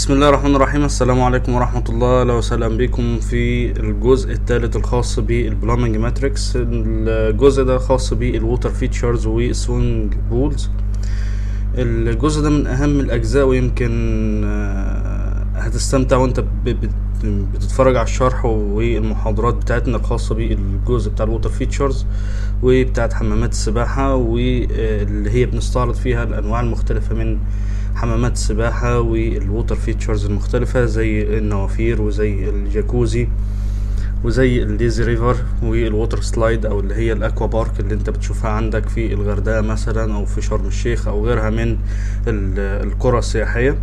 بسم الله الرحمن الرحيم السلام عليكم ورحمة الله لو وسهلا بكم في الجزء الثالث الخاص بالبلامنج ماتريكس الجزء ده خاص بالووتر فيتشرز والسوينج بولز الجزء ده من أهم الأجزاء ويمكن آه، هتستمتع وانت ب- بت- بتتفرج على الشرح والمحاضرات بتاعتنا الخاصة بالجزء بتاع الووتر فيتشرز وبتاعت حمامات السباحة واللي هي بنستعرض فيها الأنواع المختلفة من حمامات السباحة والووتر فيتشرز المختلفة زي النوافير وزي الجاكوزي وزي الليزي ريفر والووتر سلايد او اللي هي الاكوا بارك اللي انت بتشوفها عندك في الغردقة مثلا او في شرم الشيخ او غيرها من ال- القرى السياحية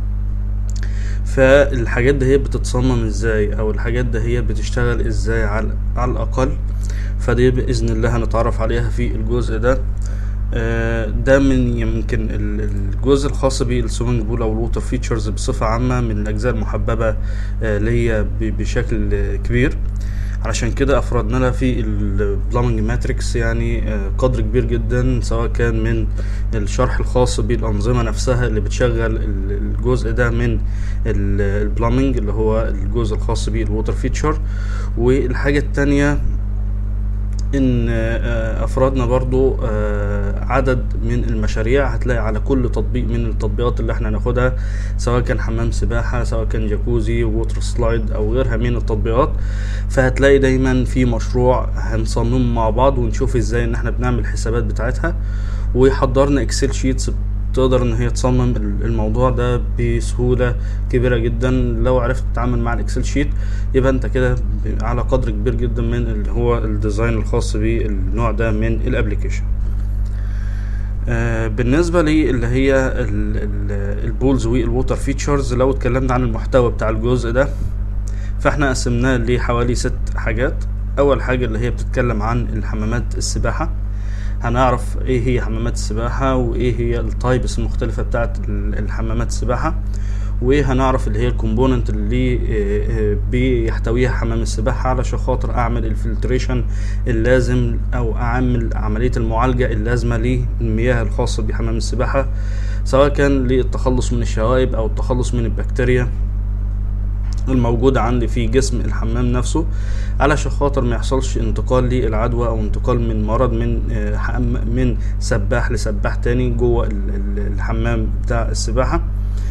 فالحاجات دي هي بتتصمم ازاي او الحاجات دي هي بتشتغل ازاي على, على الاقل فدي باذن الله هنتعرف عليها في الجزء ده آه، ده من يمكن ال- الجزء الخاص بالسويمنج بول او الووتر فيتشرز بصفة عامة من الاجزاء المحببة آه، ليا ب- بشكل آه، كبير علشان كده افردنا لها في البلامنج ماتريكس يعني آه، قدر كبير جدا سواء كان من الشرح الخاص بالانظمه نفسها اللي بتشغل ال- الجزء ده من البلامنج اللي هو الجزء الخاص بالووتر فيتشر والحاجه التانية ان آه، افرادنا برضو آه، عدد من المشاريع هتلاقي على كل تطبيق من التطبيقات اللي احنا هناخدها سواء كان حمام سباحة سواء كان جاكوزي ووتر سلايد او غيرها من التطبيقات فهتلاقي دايما في مشروع هنصممه مع بعض ونشوف ازاي ان احنا بنعمل الحسابات بتاعتها وحضرنا اكسل شيتس تقدر ان هي تصمم الموضوع ده بسهولة كبيرة جدا لو عرفت تتعامل مع الاكسل شيت يبقى انت كده ب- على قدر كبير جدا من اللي هو الديزاين الخاص بالنوع ده من الابليكيشن آه، بالنسبة لي اللي هي ال- ال- البولز والووتر فيتشرز لو اتكلمنا عن المحتوى بتاع الجزء ده فاحنا قسمناه لحوالي ست حاجات اول حاجة اللي هي بتتكلم عن الحمامات السباحة هنعرف ايه هي حمامات السباحة وايه هي التايبس المختلفة بتاعت ال- الحمامات السباحة وهنعرف اللي هي الكومبوننت اللي آه، آه، بيحتويها حمام السباحة علشان خاطر اعمل الفلتريشن اللازم او اعمل عملية المعالجة اللازمة للمياه الخاصة بحمام السباحة سواء كان للتخلص من الشوائب او التخلص من البكتيريا الموجودة عندي في جسم الحمام نفسه علشان خاطر ما يحصلش انتقال للعدوى او انتقال من مرض من آه، حم- من سباح لسباح تاني جوه ال- ال- الحمام بتاع السباحة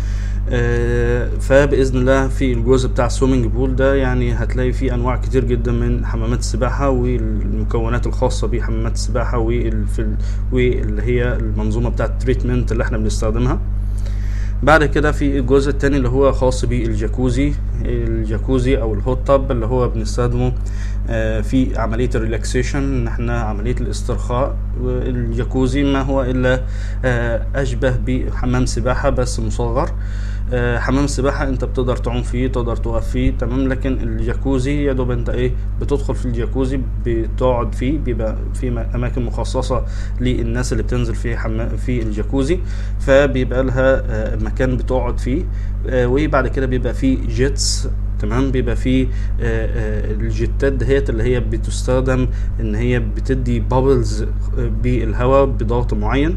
آه، فباذن الله في الجزء بتاع السويمنج بول ده يعني هتلاقي فيه انواع كتير جدا من حمامات السباحه والمكونات الخاصه بحمامات السباحه والفل- واللي هي المنظومه بتاعه التريتمنت اللي احنا بنستخدمها بعد كده في الجزء التاني اللي هو خاص بالجاكوزي الجاكوزي او الهوت تاب اللي هو بنستخدمه آه، في عملية الريلاكسيشن ان احنا عملية الاسترخاء والجاكوزي ما هو الا آه، اشبه بحمام سباحة بس مصغر آه، حمام السباحة انت بتقدر تعوم فيه تقدر تقف فيه تمام لكن الجاكوزي يا دوب انت ايه بتدخل في الجاكوزي بتقعد فيه بيبقى في م- اماكن مخصصة للناس اللي بتنزل في حمام في الجاكوزي فبيبقى لها آه، مكان بتقعد فيه آه، وبعد كده بيبقى فيه جيتس تمام بيبقى فيه آه، آه، الجيتات دهيت اللي هي بتستخدم ان هي بتدي بابلز بالهواء بضغط معين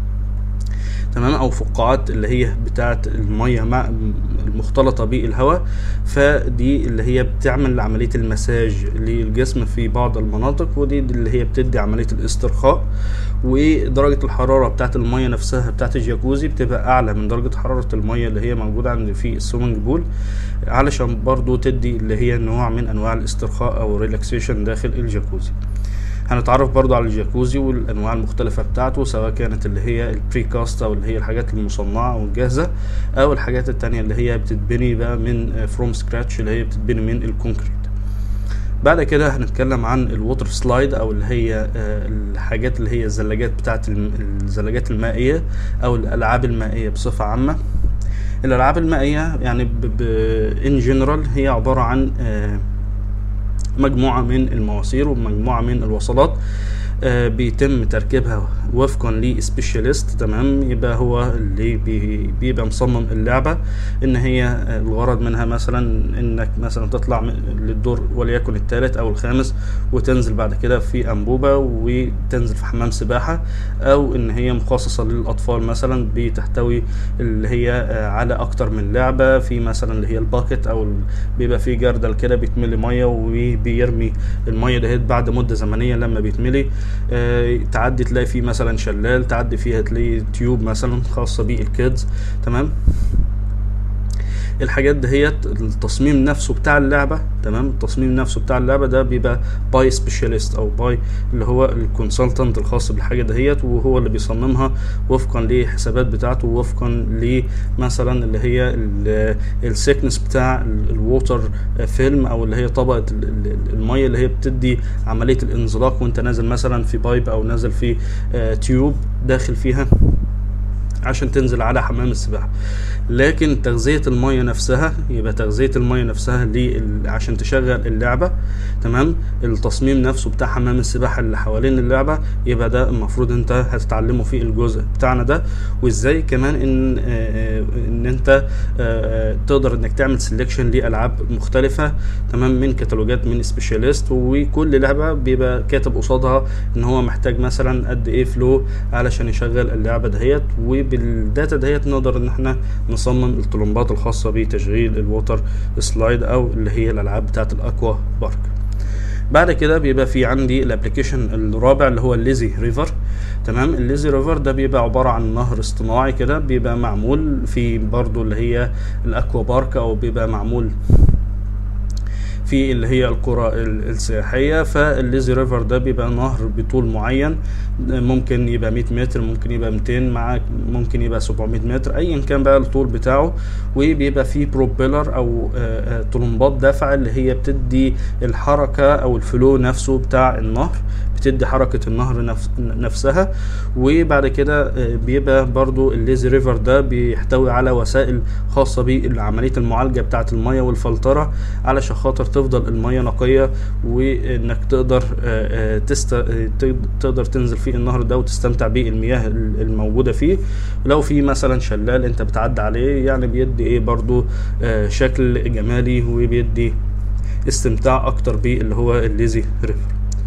تمام او فقاعات اللي هي بتاعه الميه مع المختلطه بالهواء فدي اللي هي بتعمل عمليه المساج للجسم في بعض المناطق ودي اللي هي بتدي عمليه الاسترخاء ودرجه الحراره بتاعه الميه نفسها بتاعه الجاكوزي بتبقى اعلى من درجه حراره الميه اللي هي موجوده عند في السويمنج بول علشان برضو تدي اللي هي نوع من انواع الاسترخاء او ريلاكسيشن داخل الجاكوزي هنتعرف برضو على الجاكوزي والانواع المختلفه بتاعته سواء كانت اللي هي البريكاست او اللي هي الحاجات المصنعه او الجاهزه او الحاجات التانية اللي هي بتتبني بقى من فروم سكراتش اللي هي بتتبني من الكونكريت بعد كده هنتكلم عن الووتر سلايد او اللي هي آه، الحاجات اللي هي الزلاجات بتاعت الم- الزلاجات المائيه او الالعاب المائيه بصفه عامه الالعاب المائيه يعني ان جنرال هي عباره عن آه، مجموعة من المواسير ومجموعة من الوصلات آه بيتم تركيبها وفقا لسبيشاليست تمام يبقى هو اللي بي بيبقى مصمم اللعبة ان هي آه، الغرض منها مثلا انك مثلا تطلع م- للدور وليكن الثالث او الخامس وتنزل بعد كده في انبوبة وتنزل في حمام سباحة او ان هي مخصصة للاطفال مثلا بتحتوي اللي هي آه، على اكتر من لعبة في مثلا اللي هي الباكت او ال- بيبقى في جردل كده بيتملي مية وبيرمي المية دهيت بعد مدة زمنية لما بيتملي آه، تعدي تلاقي فيه مثلا شلال تعدي فيها تلاقي تيوب مثلا خاصة بالكيدز تمام الحاجات دهيت التصميم نفسه بتاع اللعبة تمام التصميم نفسه بتاع اللعبة ده بيبقى باي سبيشاليست او باي اللي هو الكونسلتنت الخاص بالحاجة دهيت وهو اللي بيصممها وفقا للحسابات بتاعته وفقا لمثلا اللي هي السيكنس بتاع الووتر فيلم او اللي هي طبقة ال- ال- المية اللي هي بتدي عملية الانزلاق وانت نازل مثلا في بايب او نازل في آه، تيوب داخل فيها عشان تنزل على حمام السباحة لكن تغذية المية نفسها يبقى تغذية المية نفسها لل- عشان تشغل اللعبة تمام التصميم نفسه بتاع حمام السباحة اللي حوالين اللعبة يبقى ده المفروض انت هتتعلمه في الجزء بتاعنا ده وازاي كمان ان آه، آه، ان انت آه، آه، تقدر انك تعمل سيلكشن لالعاب مختلفة تمام من كتالوجات من سبيشاليست وكل لعبة بيبقى كاتب قصادها ان هو محتاج مثلا قد ايه فلو علشان يشغل اللعبة دهيت وبالداتا دهيت نقدر ان احنا نصمم الطلمبات الخاصة بتشغيل الووتر سلايد او اللي هي الالعاب بتاعت الاكوا بارك بعد كده بيبقى في عندي الابلكيشن الرابع اللي هو الليزي ريفر تمام الليزي ريفر ده بيبقى عبارة عن نهر اصطناعي كده بيبقى معمول في برضو اللي هي الاكوا بارك او بيبقى معمول في اللي هي القرى ال- السياحية فالليزي ريفر ده بيبقى نهر بطول معين ممكن يبقى 100 متر ممكن يبقى 200 مع ممكن يبقى 700 متر ايا كان بقى الطول بتاعه وبيبقى فيه بروبيلر او آه، آه، طلمبات دفع اللي هي بتدي الحركة او الفلو نفسه بتاع النهر بتدي حركة النهر نفس نفسها وبعد كده آه، بيبقى برضو الليزي ريفر ده بيحتوي على وسائل خاصة بعملية المعالجة بتاعة المية والفلترة علشان خاطر تفضل المية نقية وانك تقدر آه، آه، تست... آه، تقد- تقدر تنزل في النهر ده وتستمتع بالمياه ال- الموجودة فيه لو في مثلا شلال انت بتعدي عليه يعني بيدي ايه برضو آه، شكل جمالي وبيدي استمتاع اكتر باللي هو الليزي ريفر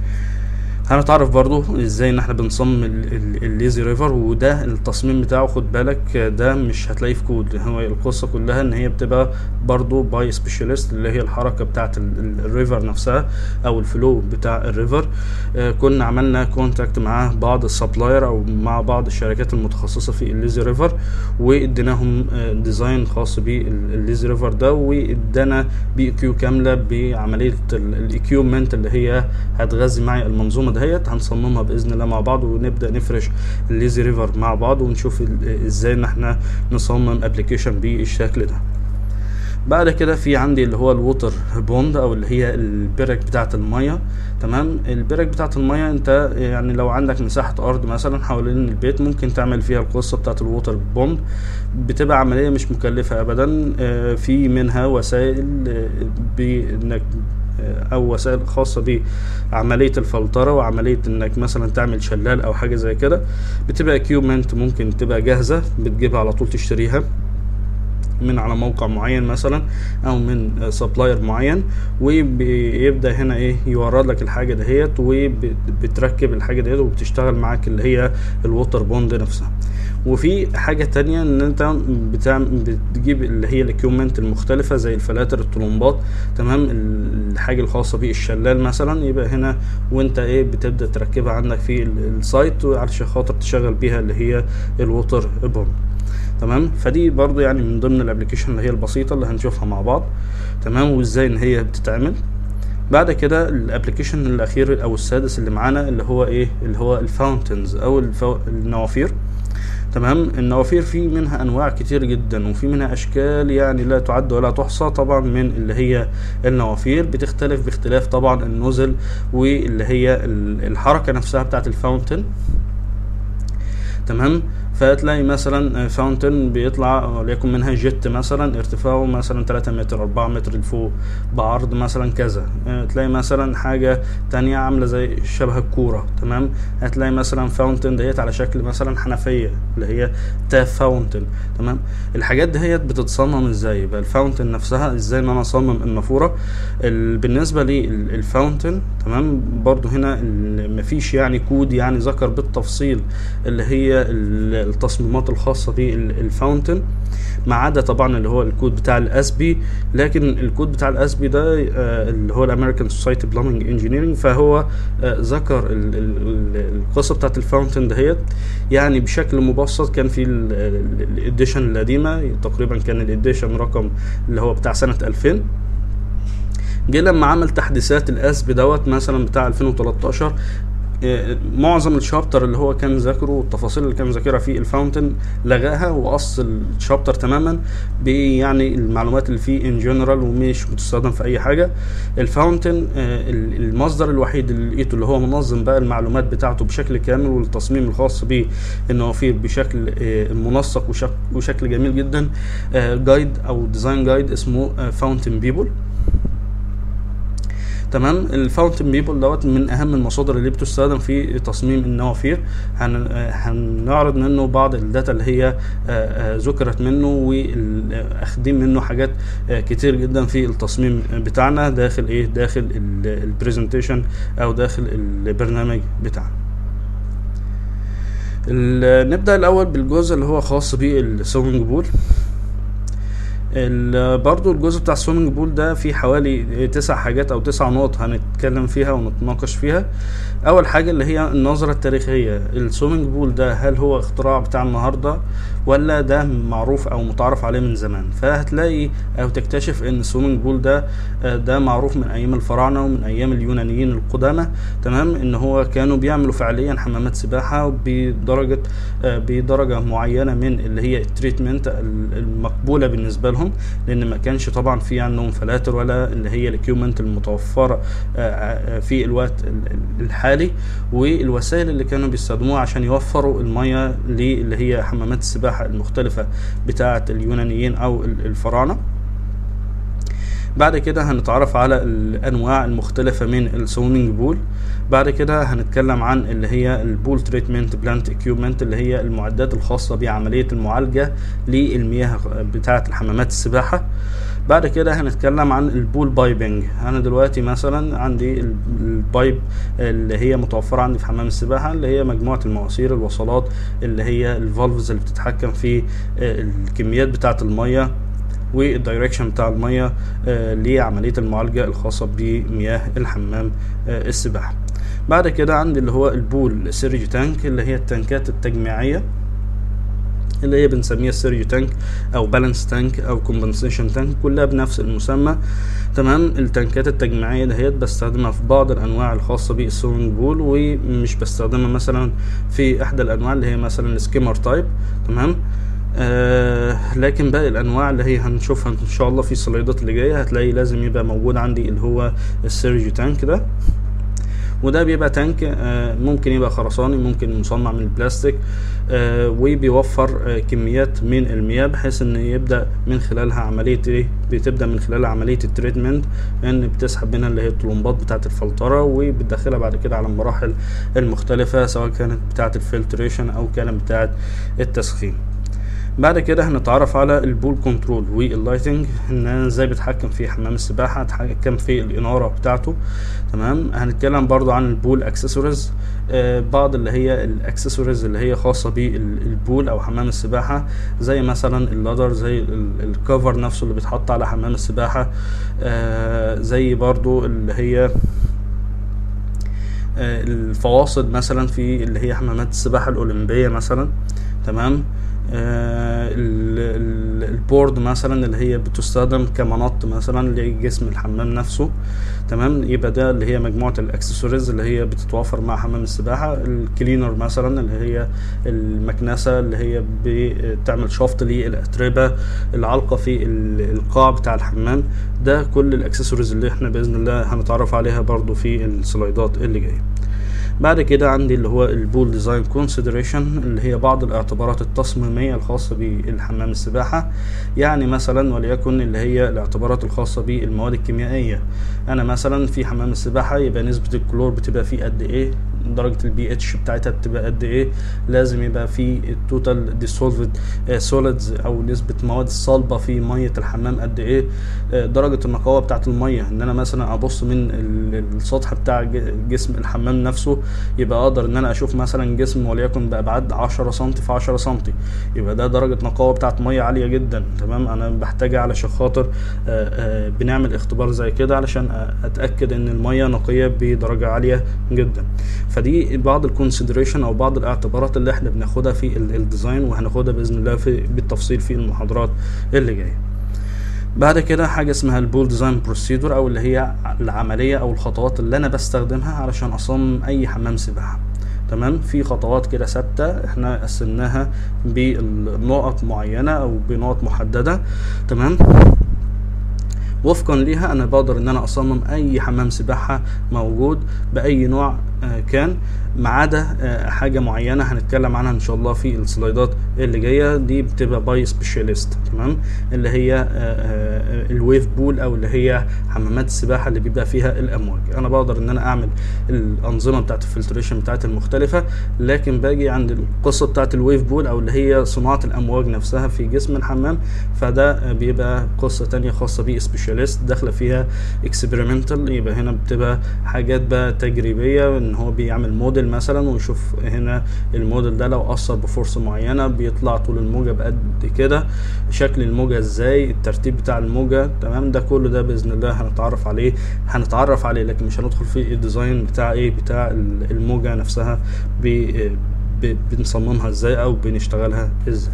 هنتعرف برضو ازاي ان احنا بنصمم ال- ال- الليزي ريفر وده التصميم بتاعه خد بالك ده مش هتلاقيه في كود هو القصة كلها ان هي بتبقى برضو باي سبيشاليست اللي هي الحركة بتاعت ال- ال- الريفر نفسها او الفلو بتاع الريفر آه، كنا عملنا كونتاكت مع بعض السبلاير او مع بعض الشركات المتخصصة في الليزي ريفر واديناهم آه، ديزاين خاص بالليزي ريفر ده وادانا بي كيو كاملة بعملية الاكيومنت اللي هي هتغذي معي المنظومة دهيت هنصممها باذن الله مع بعض ونبدا نفرش الليزي ريفر مع بعض ونشوف ال- ازاي ان احنا نصمم ابلكيشن بالشكل ده بعد كده في عندي اللي هو الووتر بوند او اللي هي البرك بتاعه الميه تمام البرك بتاعه الميه انت يعني لو عندك مساحه ارض مثلا حوالين البيت ممكن تعمل فيها القصه بتاعه الووتر بوند بتبقى عمليه مش مكلفه ابدا آه، في منها وسائل آه، بانك آه، او وسائل خاصه بعمليه الفلتره وعمليه انك مثلا تعمل شلال او حاجه زي كده بتبقى اكيوبمنت ممكن تبقى جاهزه بتجيبها على طول تشتريها من على موقع معين مثلا او من سبلاير معين وبيبدا هنا ايه يورد لك الحاجه دهيت وبتركب الحاجه دهيت وبتشتغل معاك اللي هي الووتر بوند نفسها وفي حاجة تانية ان انت بتعمل بتجيب اللي هي الاكيومنت المختلفة زي الفلاتر الطلمبات تمام الحاجة الخاصة بالشلال مثلا يبقى هنا وانت ايه بتبدأ تركبها عندك في ال- السايت علشان خاطر تشغل بيها اللي هي الووتر بوند تمام فدي برضو يعني من ضمن الابلكيشن اللي هي البسيطة اللي هنشوفها مع بعض تمام وازاي ان هي بتتعمل بعد كده الابلكيشن الاخير او السادس اللي معانا اللي هو ايه اللي هو الفاونتنز او الفو... النوافير تمام النوافير في منها انواع كتير جدا وفي منها اشكال يعني لا تعد ولا تحصى طبعا من اللي هي النوافير بتختلف باختلاف طبعا النزل واللي هي ال- الحركه نفسها بتاعت الفاونتن تمام فتلاقي مثلا فاونتن بيطلع وليكن منها جيت مثلا ارتفاعه مثلا 3 متر 4 متر لفوق بعرض مثلا كذا آه، تلاقي مثلا حاجة تانية عاملة زي شبه الكورة تمام هتلاقي مثلا فاونتن ديت على شكل مثلا حنفية اللي هي تاف فاونتن تمام الحاجات دهيت بتتصمم ازاي يبقى الفاونتن نفسها ازاي ان انا اصمم النافورة ال- بالنسبة للفاونتن تمام برضو هنا ال- مفيش يعني كود يعني ذكر بالتفصيل اللي هي ال- التصميمات الخاصة بالفاونتن ما عدا طبعا اللي هو الكود بتاع الاسبي لكن الكود بتاع الاسبي ده آه، اللي هو الامريكان سوسايتي بلامينج انجينيرنج فهو آه، ذكر ال- ال- ال- القصه بتاعت الفاونتن دهيت يعني بشكل مبسط كان في الاديشن القديمه تقريبا كان الاديشن رقم اللي هو بتاع سنه 2000 جه لما عمل تحديثات الاسب دوت مثلا بتاع 2013 آه، معظم الشابتر اللي هو كان ذاكره والتفاصيل اللي كان ذاكرها في الفاونتن لغاها وقص الشابتر تماما يعني المعلومات اللي فيه ان جنرال ومش بتستخدم في اي حاجه الفاونتن آه، ال- المصدر الوحيد اللي لقيته اللي هو منظم بقى المعلومات بتاعته بشكل كامل والتصميم الخاص بيه النوافير بشكل آه، منسق وشك- وشكل جميل جدا جايد او ديزاين جايد اسمه فاونتن بيبل تمام الفاونتن بيبل دوت من اهم المصادر اللي بتستخدم في تصميم النوافير هن... آه، هنعرض منه بعض الداتا اللي هي آه، آه، ذكرت منه واخدين منه حاجات آه، كتير جدا في التصميم بتاعنا داخل ايه داخل البرزنتيشن او داخل البرنامج بتاعنا ال- نبدأ الأول بالجزء اللي هو خاص بالسويمنج بول ال- برضو الجزء بتاع السويمنج بول ده فيه حوالي تسع حاجات او تسع نقط هنتكلم فيها ونتناقش فيها اول حاجه اللي هي النظره التاريخيه السويمنج بول ده هل هو اختراع بتاع النهارده ولا ده معروف او متعارف عليه من زمان فهتلاقي او تكتشف ان السويمنج بول ده آه، ده معروف من ايام الفراعنه ومن ايام اليونانيين القدامى تمام ان هو كانوا بيعملوا فعليا حمامات سباحه بدرجه آه، بدرجه معينه من اللي هي التريتمنت ال- المقبوله بالنسبه لهم لان ما كانش طبعا في عندهم فلاتر ولا اللي هي الاكيومنت المتوفره آه، آه، في الوقت ال- ال- الحالي والوسائل اللي كانوا بيستخدموها عشان يوفروا الميه اللي هي حمامات السباحه المختلفه بتاعه اليونانيين او ال- الفراعنه بعد كده هنتعرف على الانواع المختلفه من السويمنج بول بعد كده هنتكلم عن اللي هي البول تريتمنت بلانت اكيوبمنت اللي هي المعدات الخاصه بعمليه المعالجه للمياه بتاعه الحمامات السباحه بعد كده هنتكلم عن البول بايبنج انا دلوقتي مثلا عندي ال- البايب اللي هي متوفره عندي في حمام السباحه اللي هي مجموعه المواسير الوصلات اللي هي الفالفز اللي بتتحكم في آه، الكميات بتاعه الميه والدايركشن بتاع الميه آه، لعمليه المعالجه الخاصه بمياه الحمام آه، السباحه بعد كده عندي اللي هو البول سيرج تانك اللي هي التنكات التجميعيه اللي هي بنسميها سيرج تانك او بالانس تانك او كومبنسيشن تانك كلها بنفس المسمى تمام التنكات التجميعيه دهيت بستخدمها في بعض الانواع الخاصه بالسويمنج بول ومش بستخدمها مثلا في احدى الانواع اللي هي مثلا السكيمر تايب تمام آه لكن باقي الانواع اللي هي هنشوفها ان شاء الله في السلايدات اللي جايه هتلاقي لازم يبقى موجود عندي اللي هو السيرج تانك ده وده بيبقى تانك آه، ممكن يبقى خرساني ممكن مصنع من البلاستيك آه، وبيوفر آه، كميات من المياه بحيث ان يبدا من خلالها عمليه ايه بتبدا من خلالها عمليه التريتمنت ان بتسحب منها اللي هي الطلمبات بتاعه الفلتره وبتدخلها بعد كده على المراحل المختلفه سواء كانت بتاعه الفلتريشن او كانت بتاعه التسخين بعد كده هنتعرف على البول كنترول واللايتنج ان انا ازاي بتحكم في حمام السباحه اتحكم في الاناره بتاعته تمام هنتكلم برضو عن البول اكسسوارز آه بعض اللي هي الاكسسوارز اللي هي خاصه بالبول او حمام السباحه زي مثلا اللادر زي ال- الكفر نفسه اللي بيتحط على حمام السباحه آه زي برضو اللي هي آه، الفواصل مثلا في اللي هي حمامات السباحة الأولمبية مثلا تمام آه، ال- ال- البورد مثلا اللي هي بتستخدم كمنط مثلا لجسم الحمام نفسه تمام يبقى ده اللي هي مجموعة الاكسسوارز اللي هي بتتوافر مع حمام السباحة الكلينر مثلا اللي هي المكنسة اللي هي بتعمل شفط للأتربة العالقة في ال- القاع بتاع الحمام ده كل الاكسسوارز اللي احنا بإذن الله هنتعرف عليها برضو في السلايدات اللي جاية بعد كده عندي اللي هو البول ديزاين كونسيدريشن اللي هي بعض الاعتبارات التصميميه الخاصه بالحمام السباحه يعني مثلا وليكن اللي هي الاعتبارات الخاصه بالمواد الكيميائيه انا مثلا في حمام السباحه يبقى نسبه الكلور بتبقى فيه قد ايه درجه البي اتش بتاعتها بتبقى قد ايه لازم يبقى في التوتال ديسولفد سوليدز او نسبه مواد الصلبه في ميه الحمام قد ايه آه، درجه النقاوه بتاعه الميه ان انا مثلا ابص من ال- السطح بتاع ج- جسم الحمام نفسه يبقى اقدر ان انا اشوف مثلا جسم وليكن بابعاد 10 سم في 10 سم يبقى ده درجه نقاوه بتاعه ميه عاليه جدا تمام انا بحتاجها علشان خاطر آه، آه، بنعمل اختبار زي كده علشان أ- اتاكد ان الميه نقيه بدرجه عاليه جدا فدي بعض الكونسيدريشن او بعض الاعتبارات اللي احنا بناخدها في ال- الديزاين وهناخدها باذن الله في بالتفصيل في المحاضرات اللي جايه بعد كده حاجه اسمها البول ديزاين بروسيدور او اللي هي العمليه او الخطوات اللي انا بستخدمها علشان اصمم اي حمام سباحه تمام في خطوات كده ثابته احنا قسمناها بنقط معينه او بنقط محدده تمام وفقا ليها انا بقدر ان انا اصمم اي حمام سباحه موجود باي نوع آه، كان ما عدا آه، حاجه معينه هنتكلم عنها ان شاء الله في السلايدات اللي جايه دي بتبقى باي سبيشاليست تمام اللي هي آه، آه، الويف بول او اللي هي حمامات السباحه اللي بيبقى فيها الامواج انا بقدر ان انا اعمل الانظمه بتاعت الفلتريشن بتاعت المختلفه لكن باجي عند القصه بتاعت الويف بول او اللي هي صناعه الامواج نفسها في جسم الحمام فده آه، بيبقى قصه تانية خاصه بيه سبيشاليست داخله فيها اكسبيرمنتال يبقى هنا بتبقى حاجات بقى تجريبيه ان هو بيعمل موديل مثلا ويشوف هنا الموديل ده لو اثر بفرصه معينه بيطلع طول الموجه بقد كده شكل الموجه ازاي الترتيب بتاع الموجه تمام ده كله ده باذن الله هنتعرف عليه هنتعرف عليه لكن مش هندخل في الديزاين بتاع ايه بتاع الموجه نفسها ب- ب- بنصممها ازاي او بنشتغلها ازاي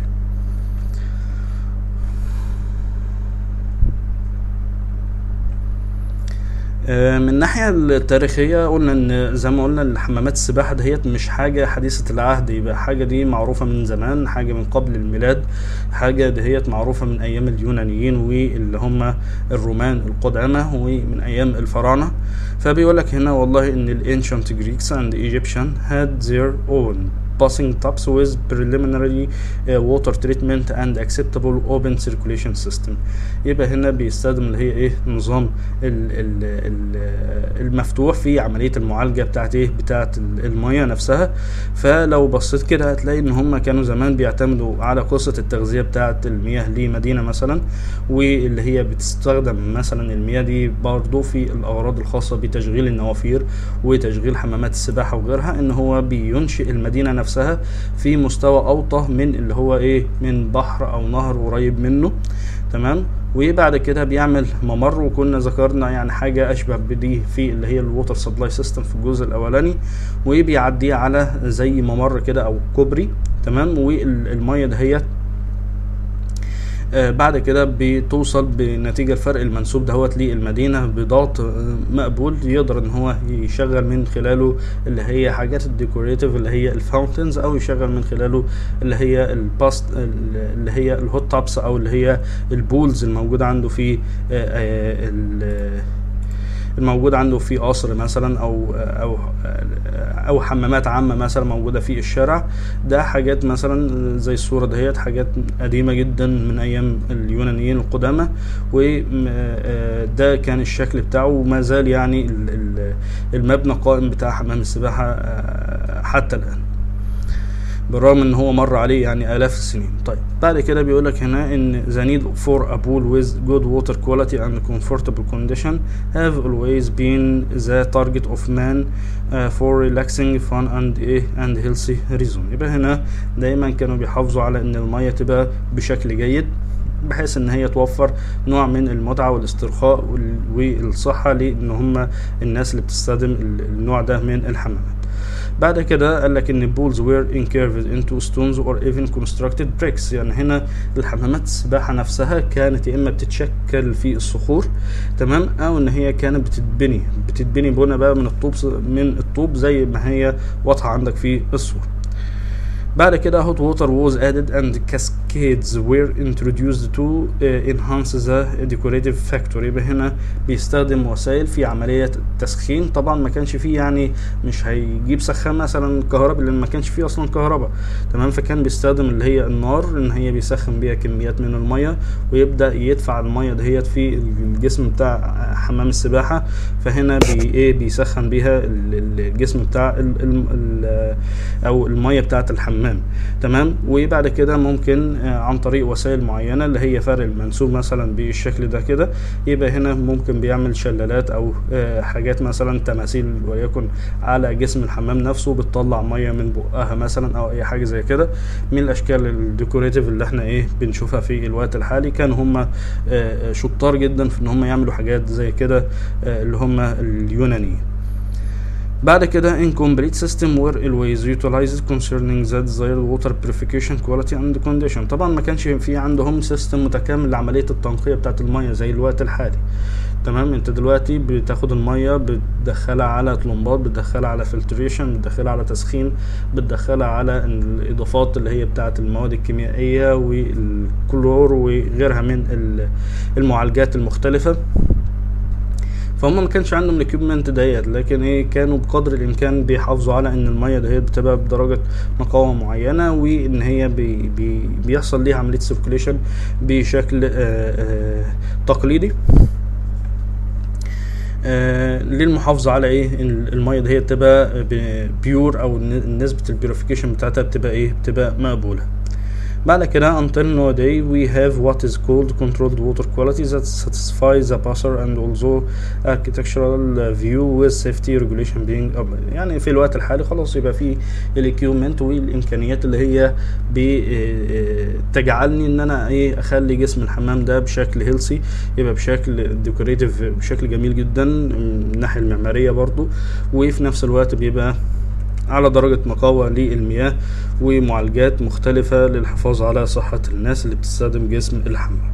آه، من الناحية التاريخية قلنا ان زي ما قلنا الحمامات السباحة دهيت مش حاجة حديثة العهد يبقى حاجة دي معروفة من زمان حاجة من قبل الميلاد حاجة دهيت معروفة من ايام اليونانيين واللي هم الرومان القدامى ومن ايام الفراعنة فبيقول لك هنا والله ان الانشنت جريكس and Egyptian had their own passing taps with preliminary uh, water treatment and acceptable open circulation system يبقى هنا بيستخدم اللي هي ايه نظام ال ال ال المفتوح في عملية المعالجة بتاعت ايه بتاعت ال- المية نفسها فلو بصيت كده هتلاقي ان هم كانوا زمان بيعتمدوا على قصة التغذية بتاعت المياه لمدينة مثلا واللي هي بتستخدم مثلا المياه دي برضو في الاغراض الخاصة بتشغيل النوافير وتشغيل حمامات السباحة وغيرها ان هو بينشئ المدينة نفسها في مستوى اوطى من اللي هو ايه من بحر او نهر قريب منه تمام وبعد كده بيعمل ممر وكنا ذكرنا يعني حاجة أشبه بدي في اللي هي الووتر سبلاي سيستم في الجزء الأولاني وبيعديه على زي ممر كده أو كوبري تمام والمية دهيت آه، بعد كده بتوصل بنتيجة الفرق المنسوب دهوت للمدينة بضغط آه، مقبول يقدر ان هو يشغل من خلاله اللي هي حاجات الديكوريتيف اللي هي الفاونتنز او يشغل من خلاله اللي هي الباست اللي هي الهوت تابس او اللي هي البولز الموجودة عنده في آه، آه، ال- الموجود عنده في قصر مثلا او او او حمامات عامه مثلا موجوده في الشارع ده حاجات مثلا زي الصوره دهيت حاجات قديمه جدا من ايام اليونانيين القدامى وده كان الشكل بتاعه وما زال يعني ال- ال- المبنى قائم بتاع حمام السباحه آه، حتى الان بالرغم ان هو مر عليه يعني الاف السنين طيب بعد كده بيقول لك هنا ان the need for a pool with good water quality and comfortable condition have always been the target of man uh, for relaxing fun and ايه and healthy reason يبقى هنا دايما كانوا بيحافظوا على ان المية تبقى بشكل جيد بحيث ان هي توفر نوع من المتعة والاسترخاء وال- والصحة لان هم الناس اللي بتستخدم ال- النوع ده من الحمامات بعد كده قال لك ان البولز وير incurved into stones or even constructed bricks يعني هنا الحمامات السباحة نفسها كانت يا اما بتتشكل في الصخور تمام او ان هي كانت بتتبني بتتبني بنا بقى من الطوب من الطوب زي ما هي واضحة عندك في الصورة بعد كده hot water was added and cascades were introduced to uh, enhance the decorative factor يبقى هنا بيستخدم وسائل في عملية التسخين طبعا ما كانش فيه يعني مش هيجيب سخان مثلا كهرباء لان ما كانش فيه اصلا كهرباء تمام فكان بيستخدم اللي هي النار ان هي بيسخن بيها كميات من المية ويبدأ يدفع المية دهيت في الجسم بتاع حمام السباحة فهنا بي ايه بيسخن بيها ال- ال- الجسم بتاع ال ال ال او المية بتاعة الحمام تمام وبعد كده ممكن آه، عن طريق وسائل معينة اللي هي فرق المنسوب مثلا بالشكل ده كده يبقى هنا ممكن بيعمل شلالات او آه، حاجات مثلا تماثيل وليكن على جسم الحمام نفسه بتطلع ميه من بقها مثلا او اي حاجه زي كده من الاشكال الديكوريتيف اللي احنا ايه بنشوفها في الوقت الحالي كانوا هم شطار جدا في ان هم يعملوا حاجات زي كده آه، اللي هم اليونانيين بعد كده incomplete system were always utilized concerning the desired water purification quality and condition طبعا ما كانش في عندهم سيستم متكامل لعملية التنقية بتاعة المية زي الوقت الحالي تمام انت دلوقتي بتاخد المية بتدخلها على طلمبات بتدخلها على فلتريشن بتدخلها على تسخين بتدخلها على الاضافات اللي هي بتاعة المواد الكيميائية والكلور وغيرها من ال- المعالجات المختلفة فهم ما كانش عندهم الاكيوبمنت ديت لكن ايه كانوا بقدر الامكان بيحافظوا على ان الميه ديت بتبقى بدرجه نقاوه معينه وان هي بي بي بيحصل ليها عمليه سيركوليشن بشكل آه آه تقليدي آه للمحافظة على ايه إن المية دي هي بتبقى بيور او ن- نسبة البيوريفيكيشن بتاعتها بتبقى ايه بتبقى مقبولة بعد كده until nowadays we have what is called controlled water quality that satisfies the passer and also architectural view with safety regulation being applied. يعني في الوقت الحالي خلاص يبقى في الاكيومنت والامكانيات اللي هي بتجعلني ان انا ايه اخلي جسم الحمام ده بشكل هيلسي يبقى بشكل ديكوريتيف بشكل جميل جدا من الناحيه المعماريه برضو وفي نفس الوقت بيبقى على درجة نقاوة للمياه ومعالجات مختلفة للحفاظ على صحة الناس اللي بتستخدم جسم الحمام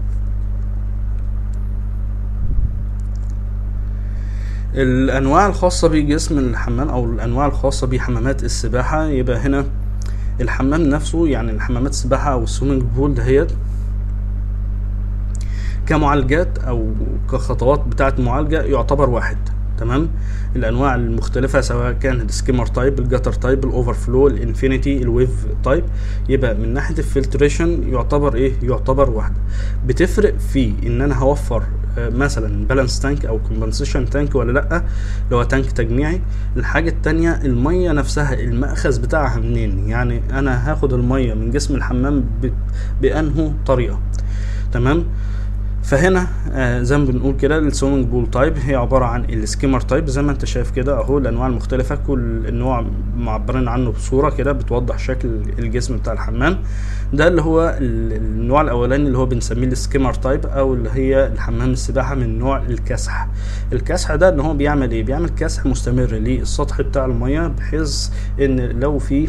الأنواع الخاصة بجسم الحمام أو الأنواع الخاصة بحمامات السباحة يبقى هنا الحمام نفسه يعني الحمامات السباحة أو السويمنج بول دهيت كمعالجات أو كخطوات بتاعة معالجة يعتبر واحد تمام الانواع المختلفه سواء كان السكيمر تايب الجاتر تايب الاوفر فلو الانفينيتي الويف تايب يبقى من ناحيه الفلتريشن يعتبر ايه يعتبر واحده بتفرق في ان انا هوفر آه، مثلا بالانس تانك او كومبنسيشن تانك ولا لا اللي هو تانك تجميعي الحاجه التانية الميه نفسها المأخذ بتاعها منين يعني انا هاخد الميه من جسم الحمام ب- بانه طريقه تمام فهنا آه زي ما بنقول كده السويمنج بول تايب هي عباره عن السكيمر تايب زي ما انت شايف كده اهو الانواع المختلفه كل نوع معبرين عنه بصوره كده بتوضح شكل الجسم بتاع الحمام ده اللي هو ال- النوع الاولاني اللي هو بنسميه السكيمر تايب او اللي هي الحمام السباحه من نوع الكسح الكسح ده ان هو بيعمل ايه بيعمل كسح مستمر للسطح بتاع الميه بحيث ان لو في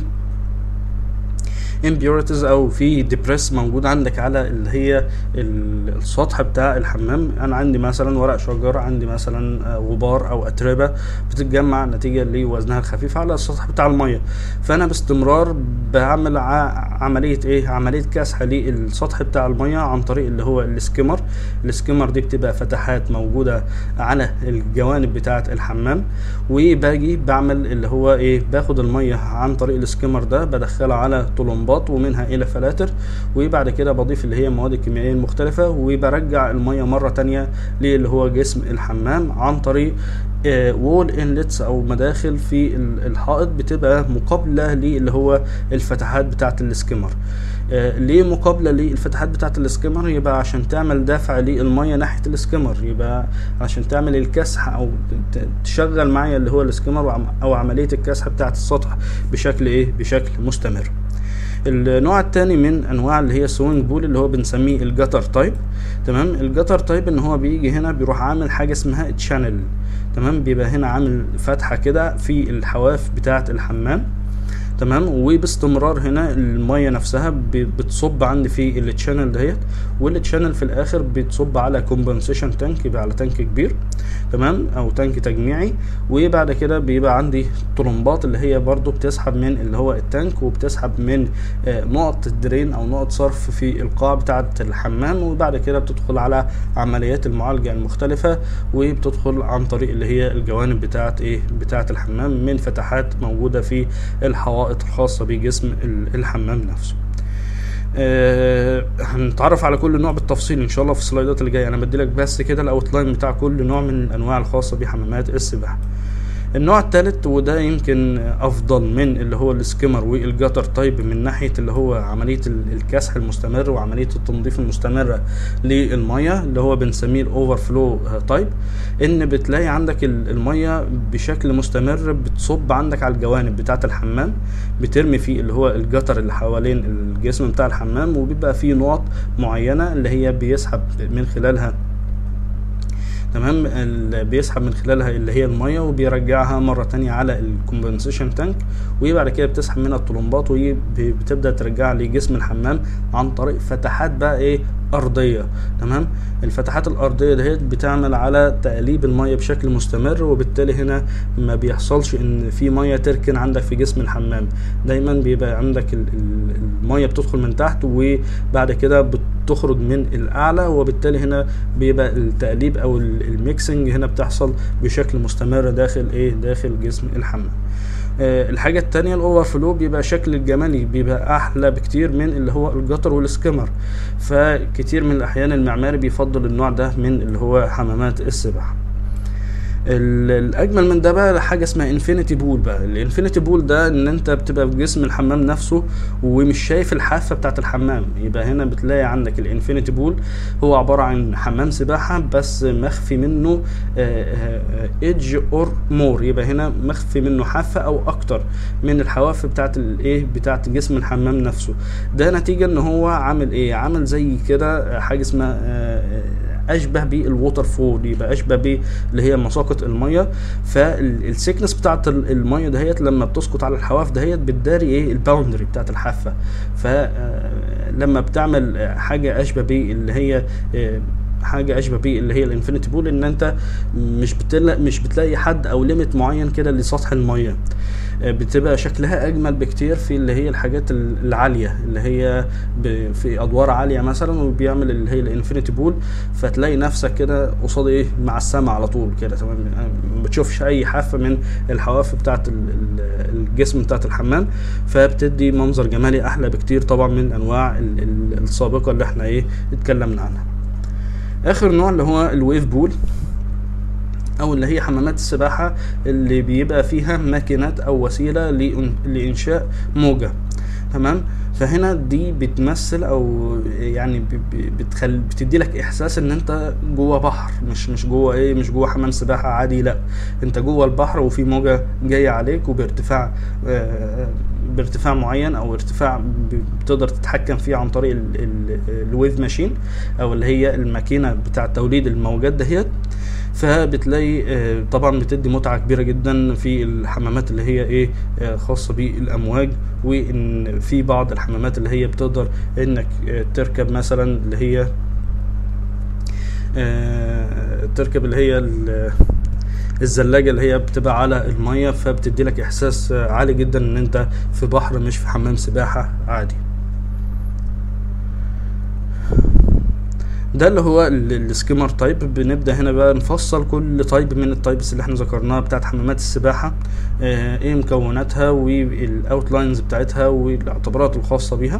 impurities او في ديبريس موجود عندك على اللي هي ال- السطح بتاع الحمام انا عندي مثلا ورق شجر عندي مثلا آه، غبار او اتربه بتتجمع نتيجه لوزنها الخفيف على السطح بتاع الميه فانا باستمرار بعمل ع- عمليه ايه عمليه كسح للسطح بتاع الميه عن طريق اللي هو السكيمر السكيمر دي بتبقى فتحات موجوده على الجوانب بتاعه الحمام وباجي بعمل اللي هو ايه باخد الميه عن طريق السكيمر ده بدخلها على طلمبات ومنها الى فلاتر وبعد كده بضيف اللي هي المواد الكيميائيه المختلفه وبرجع الميه مره تانية للي هو جسم الحمام عن طريق وول انلتس او مداخل في ال- الحائط بتبقى مقابله للي هو الفتحات بتاعه السكيمر آه، ليه مقابله للفتحات بتاعه السكيمر يبقى عشان تعمل دفع للميه ناحيه السكيمر يبقى عشان تعمل الكسح او ت- تشغل معايا اللي هو السكيمر وعم- او عمليه الكسح بتاعه السطح بشكل ايه بشكل مستمر النوع التاني من انواع اللي هي سوينج بول اللي هو بنسميه الجتر تايب تمام الجتر تايب ان هو بيجي هنا بيروح عامل حاجه اسمها تشانل تمام بيبقى هنا عامل فتحه كده في الحواف بتاعه الحمام تمام وباستمرار هنا الميه نفسها ب- بتصب عندي في التشانل دهيت والتشانل في الاخر بتصب على كومبنسيشن تانك يبقى على تانك كبير تمام او تانك تجميعي وبعد كده بيبقى عندي طرمبات اللي هي برضو بتسحب من اللي هو التانك وبتسحب من آه، نقط الدرين او نقط صرف في القاع بتاعه الحمام وبعد كده بتدخل على عمليات المعالجه المختلفه وبتدخل عن طريق اللي هي الجوانب بتاعه ايه بتاعه الحمام من فتحات موجوده في الحوائط الخاصه بجسم ال- الحمام نفسه آه، هنتعرف على كل نوع بالتفصيل ان شاء الله في السلايدات اللي جايه انا بديلك بس كده الاوتلاين بتاع كل نوع من الانواع الخاصه بحمامات السباحه النوع الثالث وده يمكن افضل من اللي هو السكيمر والجاتر تايب من ناحيه اللي هو عمليه ال- الكسح المستمر وعمليه التنظيف المستمره للميه اللي هو بنسميه الاوفر فلو تايب ان بتلاقي عندك ال- الميه بشكل مستمر بتصب عندك على الجوانب بتاعه الحمام بترمي فيه اللي هو الجتر اللي حوالين الجسم بتاع الحمام وبيبقى فيه نقط معينه اللي هي بيسحب من خلالها تمام ال- بيسحب من خلالها اللي هي الميه وبيرجعها مره تانية على الكومبنسيشن تانك وبعد كده بتسحب منها الطلمبات وبتبدا ترجعها لجسم الحمام عن طريق فتحات بقى ايه ارضيه تمام الفتحات الارضيه دهيت بتعمل على تقليب الميه بشكل مستمر وبالتالي هنا ما بيحصلش ان في ميه تركن عندك في جسم الحمام دايما بيبقى عندك ال- ال- الميه بتدخل من تحت وبعد كده بتخرج من الاعلى وبالتالي هنا بيبقى التقليب او ال- الميكسنج هنا بتحصل بشكل مستمر داخل ايه داخل جسم الحمام آه، الحاجة التانية الاوفر فلو بيبقى شكل الجمالي بيبقى احلى بكتير من اللي هو الجتر والسكيمر فكتير من الاحيان المعماري بيفضل النوع ده من اللي هو حمامات السباحة ال- الاجمل من ده بقى حاجه اسمها انفينيتي بول بقى الانفينيتي بول ده ان انت بتبقى في جسم الحمام نفسه ومش شايف الحافه بتاعه الحمام يبقى هنا بتلاقي عندك الانفينيتي بول هو عباره عن حمام سباحه بس مخفي منه ايدج اور مور يبقى هنا مخفي منه حافه او اكتر من الحواف بتاعه الايه بتاعه جسم الحمام نفسه ده نتيجه ان هو عامل ايه عامل زي كده حاجه اسمها آه، اشبه بالووتر فول يبقى اشبه ب اللي هي مساقط الميه فالسيكنس بتاعت ال- الميه دهيت لما بتسقط على الحواف دهيت بتداري ايه الباوندري بتاعت الحافه فلما بتعمل آه، حاجه اشبه ب اللي هي آه، حاجه اشبه بيه اللي هي الانفينيتي بول ان انت مش بتلاقي مش بتلاقي حد او ليميت معين كده لسطح الميه آه، بتبقى شكلها اجمل بكتير في اللي هي الحاجات ال- العاليه اللي هي ب- في ادوار عاليه مثلا وبيعمل اللي هي الانفينيتي بول فتلاقي نفسك كده قصاد ايه مع السما على طول كده تمام ما بتشوفش اي حافه من الحواف بتاعت ال- ال- الجسم بتاعت الحمام فبتدي منظر جمالي احلى بكتير طبعا من انواع ال- ال- السابقه اللي احنا ايه اتكلمنا عنها اخر نوع اللي هو الويف بول او اللي هي حمامات السباحه اللي بيبقى فيها ماكينات او وسيله لإن- لانشاء موجه تمام فهنا دي بتمثل او يعني ب- ب- بتخل بتدي لك احساس ان انت جوه بحر مش مش جوه ايه مش جوه حمام سباحه عادي لا انت جوه البحر وفي موجه جايه عليك وبارتفاع آه، بارتفاع معين او ارتفاع ب- بتقدر تتحكم فيه عن طريق ال- ال- الويف ماشين او اللي هي الماكينه بتاع توليد الموجات دهيت فبتلاقي آه، طبعا بتدي متعه كبيره جدا في الحمامات اللي هي ايه آه، خاصه بالامواج وان في بعض الحمامات اللي هي بتقدر انك آه، تركب مثلا اللي هي آه، تركب اللي هي ال- الزلاجه اللي هي بتبقى على الميه فبتدي لك احساس آه، عالي جدا ان انت في بحر مش في حمام سباحه عادي ده اللي هو ال- السكيمر تايب بنبدا هنا بقى نفصل كل تايب من التايبس اللي احنا ذكرناها بتاعت حمامات السباحه آه، ايه مكوناتها والاوتلاينز بتاعتها والاعتبارات الخاصه بيها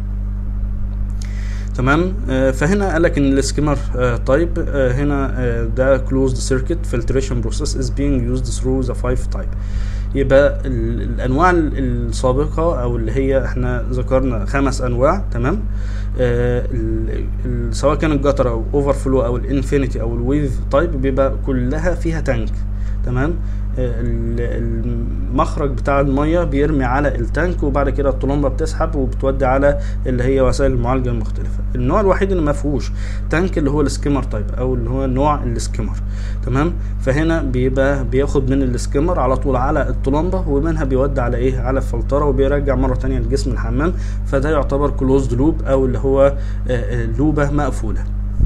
تمام آه، فهنا قال لك ان السكيمر تايب هنا آه، ده closed circuit filtration process is being used through the five type يبقى ال- الانواع ال- السابقه او اللي هي احنا ذكرنا خمس انواع تمام آه، ال- ال- سواء كان الجتر او اوفر فلو او الانفينيتي او الويف تايب بيبقى كلها فيها تانك تمام آه، ال- المخرج بتاع الميه بيرمي على التانك وبعد كده الطلمبه بتسحب وبتودي على اللي هي وسائل المعالجه المختلفه النوع الوحيد اللي ما فيهوش تانك اللي هو السكيمر تايب او اللي هو نوع السكيمر تمام فهنا بيبقى بياخد من السكيمر على طول على الطلمبه ومنها بيودي على ايه على الفلتره وبيرجع مره تانية لجسم الحمام فده يعتبر كلوزد لوب او اللي هو آه، آه، لوبه مقفوله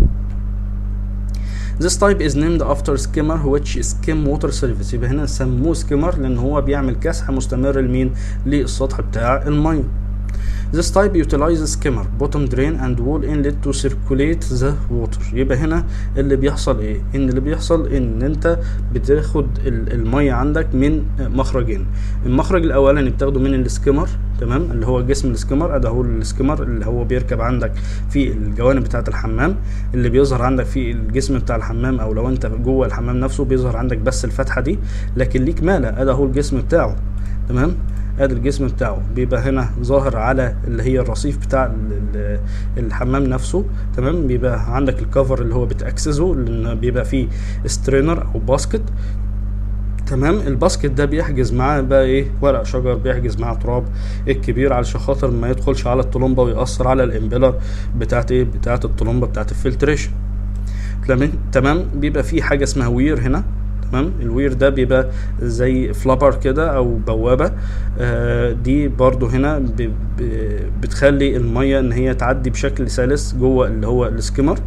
This type is named after skimmer which is skim water service يبقى هنا سموه سكيمر لان هو بيعمل كسح مستمر لمين للسطح بتاع الميه This type utilizes skimmer bottom drain and wall inlet to circulate the water يبقى هنا اللي بيحصل ايه ان اللي بيحصل ان انت بتاخد ال- المية عندك من مخرجين المخرج الاولاني بتاخده من السكيمر تمام اللي هو جسم السكيمر ده هو السكيمر اللي هو بيركب عندك في الجوانب بتاعه الحمام اللي بيظهر عندك في الجسم بتاع الحمام او لو انت جوه الحمام نفسه بيظهر عندك بس الفتحه دي لكن ليك ماله ده هو الجسم بتاعه تمام ادي الجسم بتاعه بيبقى هنا ظاهر على اللي هي الرصيف بتاع ال- ال- الحمام نفسه تمام بيبقى عندك الكفر اللي هو بتاكسسه لان بيبقى فيه سترينر او باسكت تمام الباسكت ده بيحجز معاه بقى ايه ورق شجر بيحجز معاه تراب الكبير علشان خاطر ما يدخلش على الطلمبه ويأثر على الامبيلر بتاعت ايه بتاعت الطلمبه بتاعت الفلتريشن تمام تمام بيبقى في حاجه اسمها وير هنا تمام الوير ده بيبقى زي فلابر كده او بوابه آه دي برضو هنا ب ب بتخلي الميه ان هي تعدي بشكل سلس جوه اللي هو السكيمر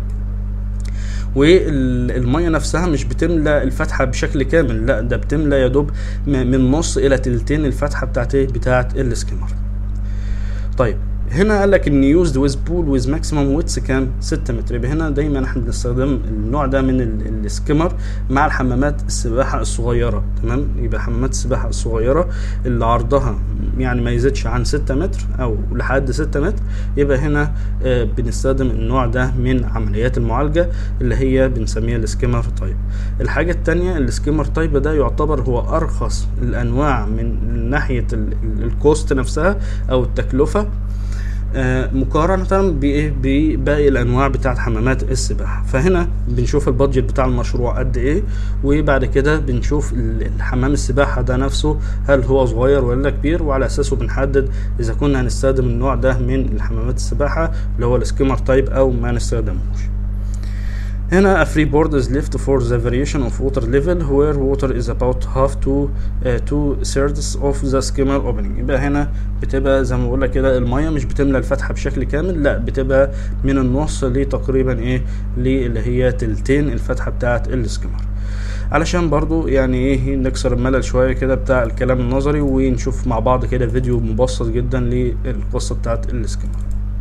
والميه نفسها مش بتملى الفتحه بشكل كامل لا ده بتملى يا دوب م- من نص الى تلتين الفتحه بتاعت ايه بتاعت السكيمر طيب هنا قال لك ان يوزد ويز بول ويز ماكسيمم ويتس كام 6 متر يبقى هنا دايما احنا بنستخدم النوع ده من ال- السكيمر مع الحمامات السباحه الصغيره تمام يبقى حمامات السباحه الصغيره اللي عرضها يعني ما يزيدش عن 6 متر او لحد 6 متر يبقى هنا آه، بنستخدم النوع ده من عمليات المعالجه اللي هي بنسميها السكيمر تايب الحاجه التانية السكيمر تايب ده يعتبر هو ارخص الانواع من ناحيه ال- ال- الكوست نفسها او التكلفه آه، مقارنة بإيه بباقي الأنواع بتاعت حمامات السباحة فهنا بنشوف البادجت بتاع المشروع قد إيه وبعد كده بنشوف ال- الحمام السباحة ده نفسه هل هو صغير ولا كبير وعلى أساسه بنحدد إذا كنا هنستخدم النوع ده من الحمامات السباحة اللي هو السكيمر تايب أو ما نستخدموش هنا a free board is left for the variation of water level where water is about half to uh, two thirds of the skimmer opening يبقى هنا بتبقى زي ما بقول لك كده الميه مش بتملى الفتحه بشكل كامل لا بتبقى من النص لتقريبا ايه اللي هي تلتين الفتحه بتاعه السكيمر علشان برضو يعني ايه نكسر الملل شويه كده بتاع الكلام النظري ونشوف مع بعض كده فيديو مبسط جدا للقصه بتاعه السكيمر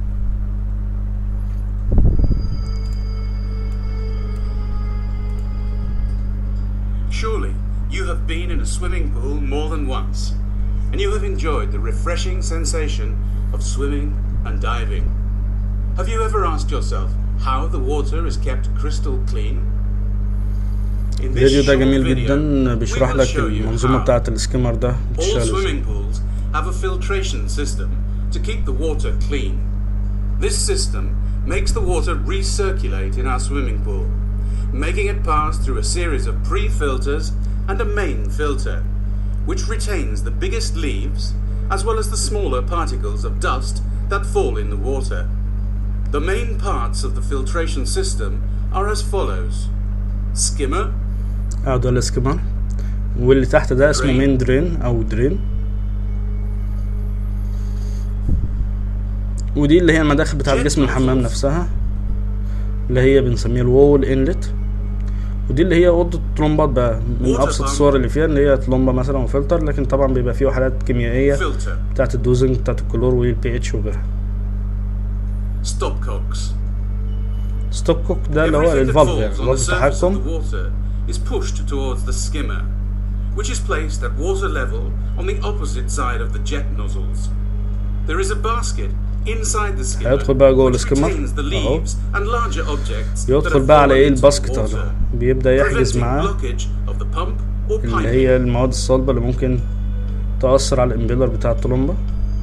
Surely you have been in a swimming pool more than once, and you have enjoyed the refreshing sensation of swimming and diving. Have you ever asked yourself how the water is kept crystal clean? In this الفيديو ده short جميل video, جدا we بيشرح will لك show you المنظومه how بتاعه السكيمر ده all بتشتغل ازاي swimming pools have a filtration system to keep the water clean. This system makes the water recirculate in our swimming pool, making it pass through a series of pre filters and a main filter, which retains the biggest leaves as well as the smaller particles of dust that fall in the water. The main parts of the filtration system are as follows skimmer, اه ده السكيمر واللي تحت ده اسمه Drain. مين درين او درين ودي اللي هي المداخل بتاعت Jet جسم الحمام nozzles. نفسها اللي هي بنسميها الوول انلت ودي اللي هي اوضه الترومبات بقى من Water ابسط pump. الصور اللي فيها اللي هي ترومبه مثلا وفلتر لكن طبعا بيبقى فيه وحدات كيميائيه filter, بتاعت الدوزنج بتاعت الكلور والبي اتش وغيرها stopcocks. ستوب كوك ده اللي هو Everything that الفالف falls يعني on the فالف surface of التحكم the water is pushed towards the skimmer, which is placed at water level on the opposite side of the jet nozzles. There is a basket inside the skimmer هيدخل بقى جوه which السكيمر. retains the أهو. leaves and larger objects that يدخل have بقى على fallen ايه into the الباسكت water, ده بيبدا يحجز preventing معاه blockage of the pump or اللي piping. هي المواد الصلبة اللي ممكن تأثر على الامبيلر بتاع الطلمبة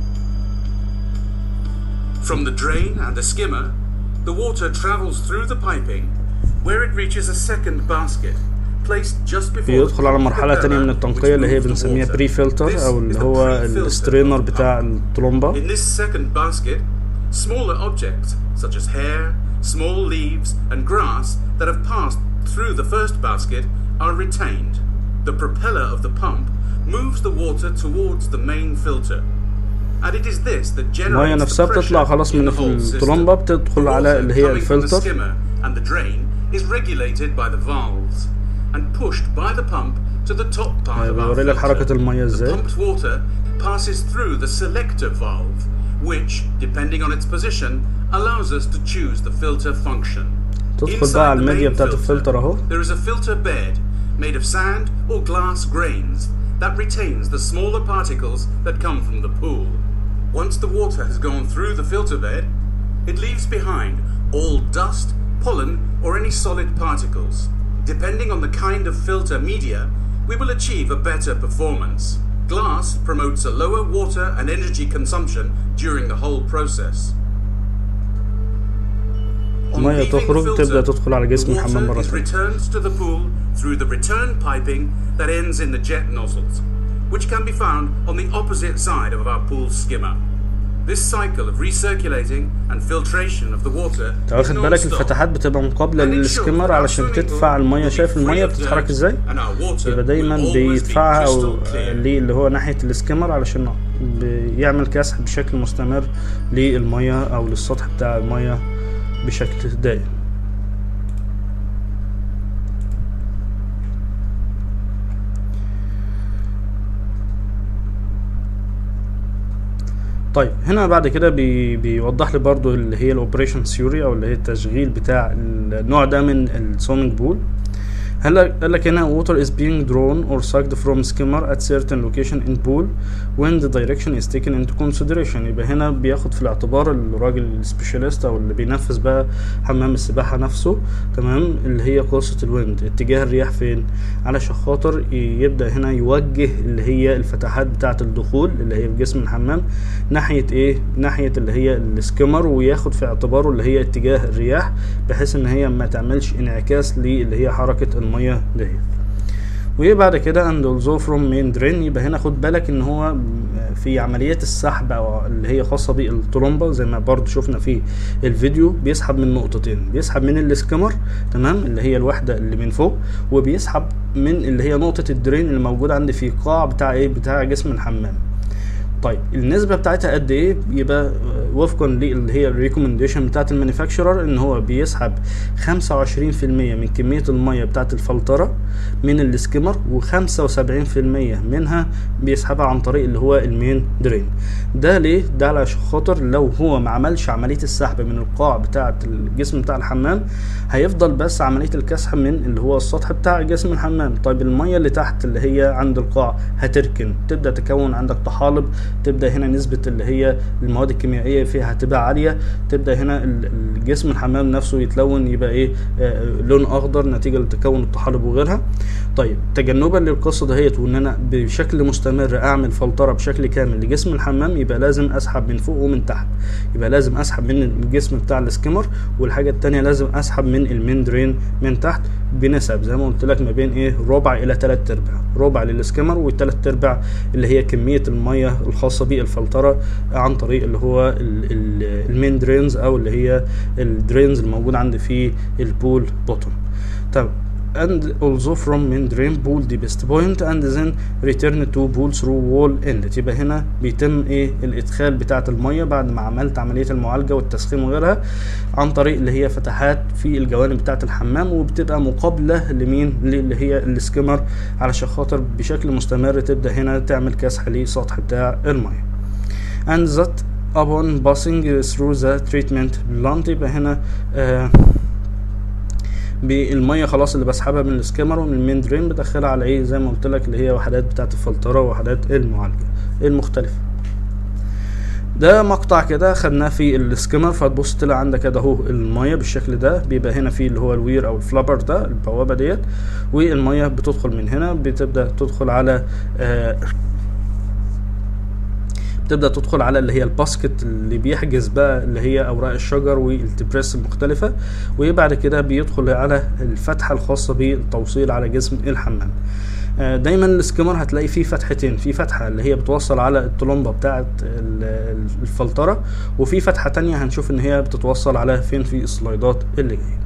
From the drain and the skimmer, the water travels through the piping, where it reaches a second basket placed just before بيدخل على the مرحلة تانية من propeller, التنقية which اللي هي moves the بنسميها water. بري فلتر This او is اللي the هو pre-filter السترينر of the بتاع pump. الطلمبة In this second basket, smaller objects such as hair, small leaves, and grass that have passed through the first basket are retained. The propeller of the pump moves the water towards the main filter. And it is this that المية generates نفسها the بتطلع pressure خلاص in من the whole system. الطلمبة بتدخل The على water اللي هي coming from the الفلتر skimmer and the drain is regulated by the valves and pushed by the pump to the top part of our بيوري لك حركة filter. المية The ازاي pumped water passes through the selector valve, which, depending on its position, allows us to choose the filter function. تدخل بقى على Inside the الميديا main بتاعت filter, الفلتر اهو there is a filter bed made of sand or glass grains that retains the smaller particles that come from the pool. Once the water has gone through the filter bed, it leaves behind all dust, pollen, or any solid particles. Depending on the kind of filter media, we will achieve a better performance. Glass promotes a lower water and energy consumption during the whole process. On المية leaving the تخرج filter, تبدأ تدخل على the جسم الحمام water مرة is تانية returned to the pool through the return piping that ends in the jet nozzles, which can be found on the opposite side of our pool skimmer. This cycle of recirculating and filtration of the water انت is واخد بالك non-stop. الفتحات بتبقى مقابلة And ensures للسكيمر that our علشان swimming تدفع pool المية will be شايف free المية of بتتحرك dirt ازاي and our water يبقى دايما will always be بيدفعها crystal او clear. ليه اللي هو ناحية السكيمر علشان بيعمل كسح بشكل مستمر للمية او للسطح بتاع المية بشكل دائم طيب هنا بعد كده بي بيوضح لي برضو اللي هي الاوبريشن ثيوري او اللي هي التشغيل بتاع النوع ده من السويمنج بول هلا قال لك هنا water is being drawn or sucked from skimmer at certain location in pool when the direction is taken into consideration يبقى هنا بياخد في الاعتبار الراجل السبيشاليست او اللي بينفذ بقى حمام السباحه نفسه تمام اللي هي قصه الويند اتجاه الرياح فين علشان خاطر يبدا هنا يوجه اللي هي الفتحات بتاعه الدخول اللي هي في جسم الحمام ناحيه ايه ناحيه اللي هي السكيمر وياخد في اعتباره اللي هي اتجاه الرياح بحيث ان هي ما تعملش انعكاس للي هي حركه الميه ديت وبعد كده and also from main drain يبقى هنا خد بالك ان هو في عمليات السحب او اللي هي خاصه بالطرمبه زي ما برضو شفنا في الفيديو بيسحب من نقطتين بيسحب من السكمر تمام اللي هي الوحده اللي من فوق وبيسحب من اللي هي نقطه الدرين اللي موجوده عندي في قاع بتاع ايه بتاع جسم الحمام طيب النسبه بتاعتها قد ايه يبقى وفقا اللي هي الريكومنديشن بتاعت المانيفاكتشرر ان هو بيسحب 25% من كميه الميه بتاعت الفلتره من السكيمر و75% منها بيسحبها عن طريق اللي هو المين درين ده ليه ده علشان خاطر لو هو ما عملش عمليه السحب من القاع بتاعت الجسم بتاع الحمام هيفضل بس عمليه الكسح من اللي هو السطح بتاع جسم الحمام طيب الميه اللي تحت اللي هي عند القاع هتركن تبدا تكون عندك طحالب تبدا هنا نسبه اللي هي المواد الكيميائيه فيها هتبقى عاليه تبدا هنا الجسم الحمام نفسه يتلون يبقى ايه آه لون اخضر نتيجه لتكون الطحالب وغيرها طيب تجنبا للقصه دهيت وان انا بشكل مستمر اعمل فلتره بشكل كامل لجسم الحمام يبقى لازم اسحب من فوق ومن تحت يبقى لازم اسحب من الجسم بتاع السكيمر والحاجه التانية لازم اسحب من المين درين من تحت بنسب زي ما قلت لك ما بين ايه ربع الى ثلاث ارباع ربع للسكيمر والثلاث ارباع اللي هي كميه الميه الخاصه بالفلتره عن طريق اللي هو المين درينز او اللي هي الدرينز الموجوده عندي في البول بوتوم طب and also from main drain pool deepest point and then return to pool through wall inlet يبقى هنا بيتم ايه الادخال بتاعه الميه بعد ما عملت عمليه المعالجه والتسخين وغيرها عن طريق اللي هي فتحات في الجوانب بتاعه الحمام وبتبقى مقابله لمين اللي هي السكيمر علشان خاطر بشكل مستمر تبدا هنا تعمل كسح للسطح بتاع الميه and that upon passing through the treatment plant يبقى هنا آه بالميه خلاص اللي بسحبها من السكيمر ومن المين درين بدخلها على ايه زي ما قلت لك اللي هي وحدات بتاعه الفلتره ووحدات المعالجه المختلفه ده مقطع كده خدناه في السكيمر فهتبص تلاقي عندك كده اهو الميه بالشكل ده بيبقى هنا فيه اللي هو الوير او الفلابر ده البوابه ديت والميه بتدخل من هنا بتبدا تدخل على آه تبدا تدخل على اللي هي الباسكت اللي بيحجز بقى اللي هي اوراق الشجر والتبريس المختلفه وبعد كده بيدخل على الفتحه الخاصه بالتوصيل على جسم الحمام آه، دايما السكيمر هتلاقي فيه فتحتين في فتحه اللي هي بتوصل على الطلمبه بتاعه ال- الفلتره وفي فتحه تانية هنشوف ان هي بتتوصل على فين في السلايدات اللي جايه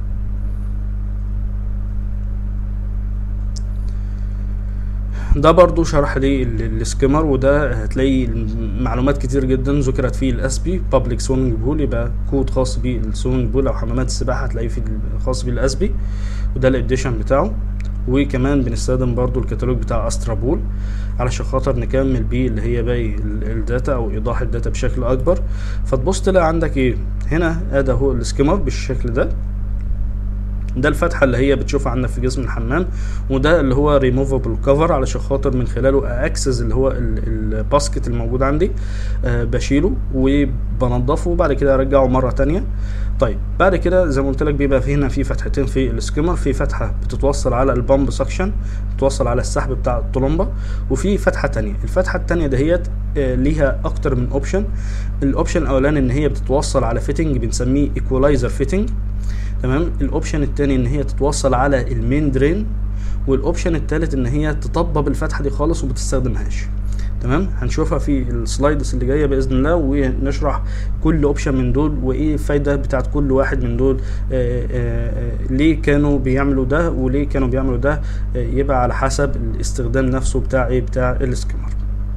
ده برضو شرح للسكيمر وده هتلاقي معلومات كتير جدا ذكرت فيه الاسبي بابليك سويمنج بول يبقى كود خاص بالسويمنج بول او حمامات السباحه هتلاقيه في خاص بالاسبي وده الاديشن بتاعه وكمان بنستخدم برضو الكتالوج بتاع استرا بول علشان خاطر نكمل بيه اللي هي باقي ال- الداتا او ايضاح الداتا بشكل اكبر فتبص تلاقي عندك ايه هنا ادي اهو السكيمر بالشكل ده ده الفتحه اللي هي بتشوفها عندك في جسم الحمام وده اللي هو ريموفابل كفر علشان خاطر من خلاله اكسس اللي هو ال- الباسكت الموجود عندي آه بشيله وبنضفه وبعد كده ارجعه مره تانية طيب بعد كده زي ما قلت لك بيبقى في هنا في فتحتين في السكيمر في فتحه بتتوصل على البامب سكشن بتوصل على السحب بتاع الطلمبه وفي فتحه تانية الفتحه التانية دهيت آه، ليها اكتر من اوبشن الاوبشن الاولاني ان هي بتتوصل على فيتنج بنسميه ايكولايزر فيتنج تمام الاوبشن التاني ان هي تتوصل على المين درين والاوبشن التالت ان هي تطبب الفتحه دي خالص ومتستخدمهاش تمام هنشوفها في السلايدز اللي جايه باذن الله ونشرح كل اوبشن من دول وايه الفايده بتاعت كل واحد من دول آآ آآ ليه كانوا بيعملوا ده وليه كانوا بيعملوا ده آه، يبقى على حسب الاستخدام نفسه بتاع ايه بتاع السكيمر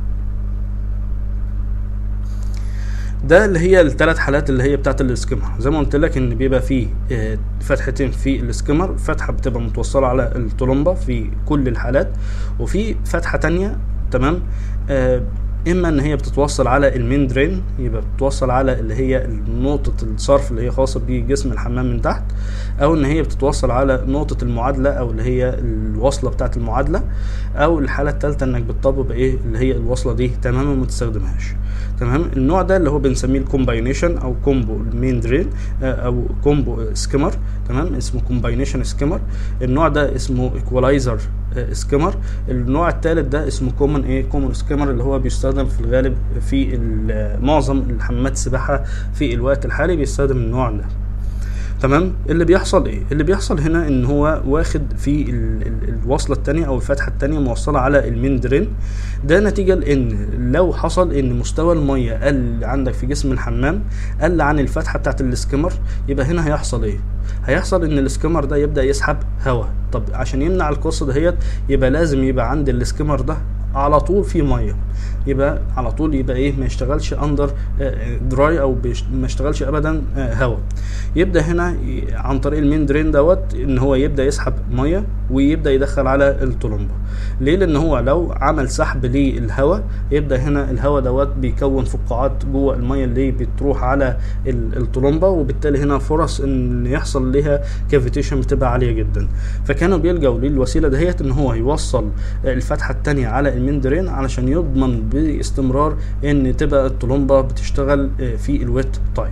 ده اللي هي الثلاث حالات اللي هي بتاعت السكيمر زي ما قلت لك ان بيبقى فيه آه، فتحتين في السكيمر فتحه بتبقى متوصله على الطلمبه في كل الحالات وفي فتحه تانية تمام آه، اما ان هي بتتوصل على المين درين يبقى بتتوصل على اللي هي نقطه الصرف اللي هي خاصه بجسم الحمام من تحت او ان هي بتتوصل على نقطه المعادله او اللي هي الوصله بتاعه المعادله او الحاله الثالثه انك بتطبق ايه اللي هي الوصله دي تماما ما تستخدمهاش تمام النوع ده اللي هو بنسميه الكومباينيشن او كومبو المين درين او كومبو سكيمر تمام اسمه كومباينيشن سكيمر النوع ده اسمه ايكولايزر سكيمر النوع الثالث ده اسمه كومن ايه كومن سكيمر اللي هو بيستخدم في الغالب في ال- معظم الحمامات السباحه في الوقت الحالي بيستخدم النوع ده تمام اللي بيحصل ايه اللي بيحصل هنا ان هو واخد في ال ال الوصله الثانيه او الفتحه الثانيه موصله على المين درين ده نتيجه لان لو حصل ان مستوى الميه قل عندك في جسم الحمام قل عن الفتحه بتاعت السكيمر يبقى هنا هيحصل ايه هيحصل ان السكيمر ده يبدا يسحب هواء طب عشان يمنع القصه دهيت يبقى لازم يبقى عند السكيمر ده على طول في ميه يبقى على طول يبقى ايه ما يشتغلش اندر دراي او بيش- ما يشتغلش ابدا هواء يبدا هنا ي- عن طريق المين درين دوت ان هو يبدا يسحب ميه ويبدا يدخل على الطلمبه ليه لان هو لو عمل سحب للهواء يبدا هنا الهواء دوت بيكون فقاعات جوه الميه اللي بتروح على ال- الطلمبه وبالتالي هنا فرص ان يحصل ليها كافيتيشن بتبقى عاليه جدا فكانوا بيلجأوا للوسيله دهيت ان هو يوصل الفتحه الثانيه على المين درين علشان يضمن باستمرار ان تبقى الطلمبه بتشتغل آه، في الويت تايب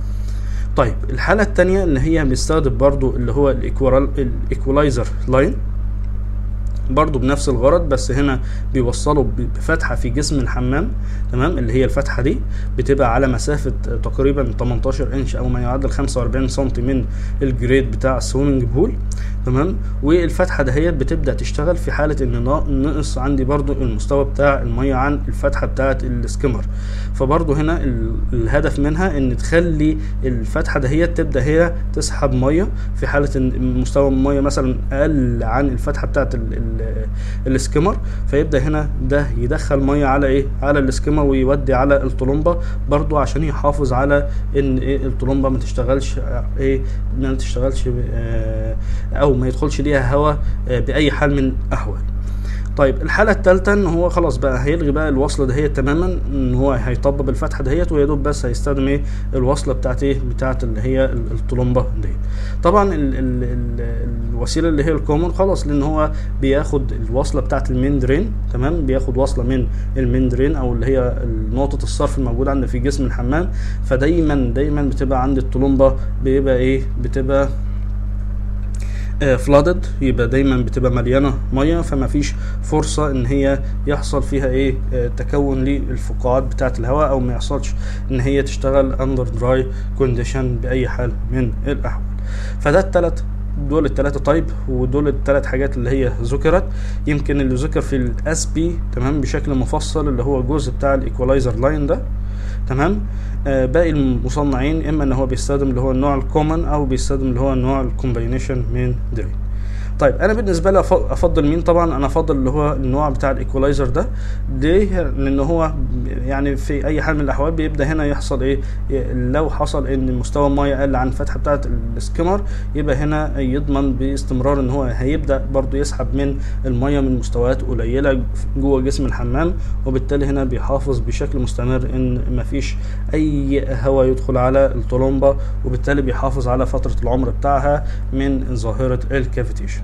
طيب الحالة التانية اللي هي بيستخدم برضو اللي هو الايكولايزر لاين برضو بنفس الغرض بس هنا بيوصلوا ب- بفتحة في جسم الحمام تمام اللي هي الفتحة دي بتبقى على مسافة تقريبا 18 انش او ما يعادل 45 سم من الجريد بتاع السويمنج بول تمام والفتحة دهيت بتبدأ تشتغل في حالة ان نا- نقص عندي برضو المستوى بتاع المية عن الفتحة بتاعة السكيمر فبرضو هنا ال- الهدف منها ان تخلي الفتحة دهيت تبدأ هي تسحب مية في حالة ان مستوى المية مثلا اقل عن الفتحة بتاعة ال- ال- السكيمر فيبدأ هنا ده يدخل مية على ايه على السكيمر ويودي على الطلمبة برضو عشان يحافظ على ان ايه الطلمبة ما تشتغلش آه، ايه ما تشتغلش آه، او ما يدخلش ليها هواء آه، باي حال من الاحوال طيب الحالة التالتة ان هو خلاص بقى هيلغي بقى الوصلة دهيت تماما ان هو هيطبب الفتحة دهيت ويا دوب بس هيستخدم ايه الوصلة بتاعت ايه بتاعت اللي هي ال- الطلمبة ديت طبعا ال ال ال الوسيلة اللي هي الكومون خلاص لان هو بياخد الوصلة بتاعت المين درين تمام بياخد وصلة من المين درين او اللي هي نقطة الصرف الموجودة عند في جسم الحمام فدايما دايما بتبقى عند الطلمبة بيبقى ايه بتبقى فلادد يبقى دايما بتبقى مليانه ميه فما فيش فرصه ان هي يحصل فيها ايه آه، تكون للفقاعات بتاعه الهواء او ما يحصلش ان هي تشتغل اندر دراي كونديشن باي حال من الاحوال فده الثلاث دول الثلاثه تايب ودول الثلاث حاجات اللي هي ذكرت يمكن اللي ذكر في الاس بي تمام بشكل مفصل اللي هو الجزء بتاع الايكولايزر لاين ده تمام آه باقي المصنعين اما ان هو بيستخدم اللي هو النوع الكومن او بيستخدم اللي هو النوع الكومباينيشن من درين طيب انا بالنسبه لي أف- افضل مين طبعا انا افضل اللي هو النوع بتاع الايكولايزر ده ليه لان هو يعني في اي حال من الاحوال بيبدا هنا يحصل ايه ي- لو حصل ان مستوى الميه قل عن الفتحه بتاعه السكيمر يبقى هنا يضمن باستمرار ان هو هيبدا برضو يسحب من الميه من مستويات قليله جوه جسم الحمام وبالتالي هنا بيحافظ بشكل مستمر ان مفيش اي هواء يدخل على الطلمبه وبالتالي بيحافظ على فتره العمر بتاعها من ظاهره الكافيتيشن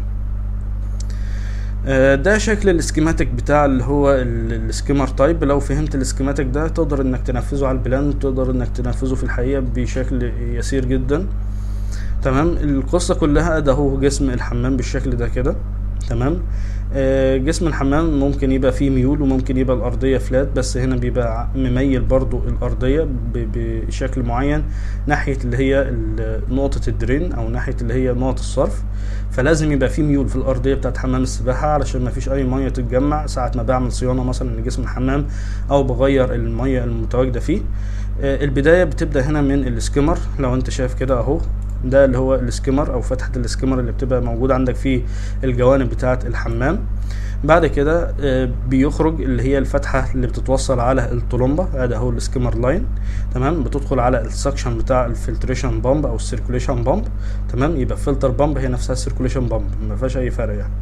آه، ده شكل السكيماتيك بتاع اللي هو ال- السكيمر تايب لو فهمت السكيماتيك ده تقدر انك تنفذه على البلان تقدر انك تنفذه في الحقيقه بشكل يسير جدا تمام القصه كلها ده هو جسم الحمام بالشكل ده كده تمام آه، جسم الحمام ممكن يبقى فيه ميول وممكن يبقى الأرضية فلات بس هنا بيبقى مميل برضو الأرضية ب- بشكل معين ناحية اللي هي ال- نقطة الدرين أو ناحية اللي هي نقط الصرف فلازم يبقى فيه ميول في الأرضية بتاعت حمام السباحة علشان مفيش أي مية تتجمع ساعة ما بعمل صيانة مثلا لجسم الحمام أو بغير المية المتواجدة فيه آه، البداية بتبدأ هنا من السكيمر لو انت شايف كده اهو ده اللي هو السكيمر او فتحة السكيمر اللي بتبقى موجودة عندك في الجوانب بتاعة الحمام بعد كده آه، بيخرج اللي هي الفتحة اللي بتتوصل على الطلمبة ادي اهو السكيمر لاين تمام بتدخل على السكشن بتاع الفلتريشن بامب او السيركوليشن بامب تمام يبقى فلتر بامب هي نفسها السيركوليشن بامب ما فيهاش اي فرق يعني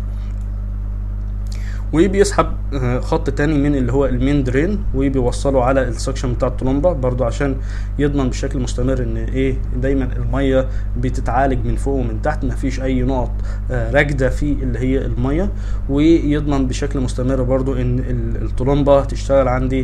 وبيسحب آه، خط تاني من اللي هو المين درين وبيوصله على السكشن بتاع الطلمبة برضو عشان يضمن بشكل مستمر ان ايه دايما المية بتتعالج من فوق ومن تحت مفيش اي نقط آه، راكدة في اللي هي المية ويضمن بشكل مستمر برضو ان ال- الطلمبة تشتغل عندي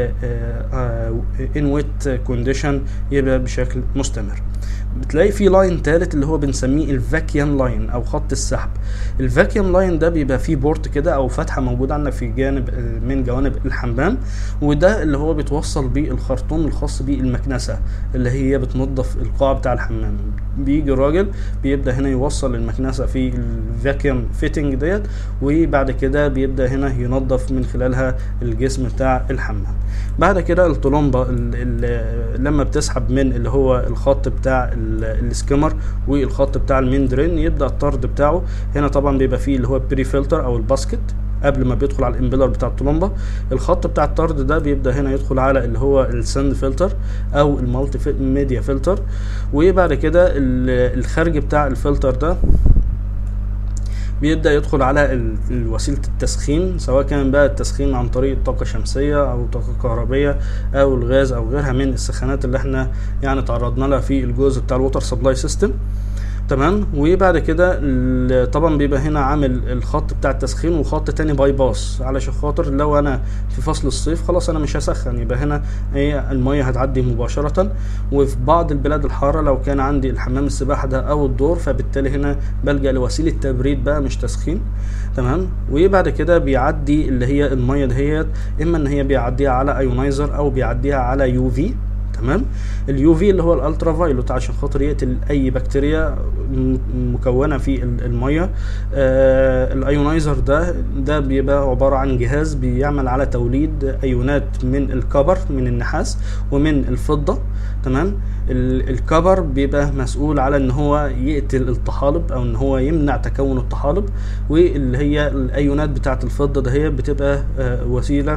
ان ويت كونديشن يبقى بشكل مستمر بتلاقي في لاين تالت اللي هو بنسميه الفاكيوم لاين او خط السحب الفاكيوم لاين ده بيبقى فيه بورت كده او فتحه موجوده عندك في جانب من جوانب الحمام وده اللي هو بيتوصل بالخرطوم الخاص بالمكنسه اللي هي بتنظف القاع بتاع الحمام بيجي الراجل بيبدا هنا يوصل المكنسه في الفاكيوم فيتنج ديت وبعد كده بيبدا هنا ينظف من خلالها الجسم بتاع الحمام بعد كده الطلمبه ال- ال- لما بتسحب من اللي هو الخط بتاع ال- السكيمر والخط بتاع المين درين يبدا الطرد بتاعه هنا طبعا بيبقى فيه اللي هو البري فلتر او الباسكت قبل ما بيدخل على الامبيلر بتاع الطلمبه الخط بتاع الطرد ده بيبدا هنا يدخل على اللي هو الساند فلتر او المالتي في- ميديا فلتر وبعد كده ال- الخارج بتاع الفلتر ده بيبدا يدخل على ال- ال- وسيله التسخين سواء كان بقى التسخين عن طريق طاقه شمسيه او طاقه كهربيه او الغاز او غيرها من السخانات اللي احنا يعني تعرضنا لها في الجزء بتاع الووتر سبلاي سيستم تمام وبعد كده ال- طبعا بيبقى هنا عامل الخط بتاع التسخين وخط تاني باي باس علشان خاطر لو انا في فصل الصيف خلاص انا مش هسخن يبقى هنا هي المية هتعدي مباشرة وفي بعض البلاد الحارة لو كان عندي الحمام السباحة ده او الدور فبالتالي هنا بلجأ لوسيلة تبريد بقى مش تسخين تمام وبعد كده بيعدي اللي هي المية دهيت اما ان هي بيعديها على ايونايزر او بيعديها على يو في تمام اليو في اللي هو الالترا فايلوت عشان خاطر يقتل اي بكتيريا م- مكونه في ال- الميه آه الايونايزر ده ده بيبقى عباره عن جهاز بيعمل على توليد ايونات من الكبر من النحاس ومن الفضه تمام ال- الكبر بيبقى مسؤول على ان هو يقتل الطحالب او ان هو يمنع تكون الطحالب واللي هي الايونات بتاعه الفضه ده هي بتبقى آه وسيله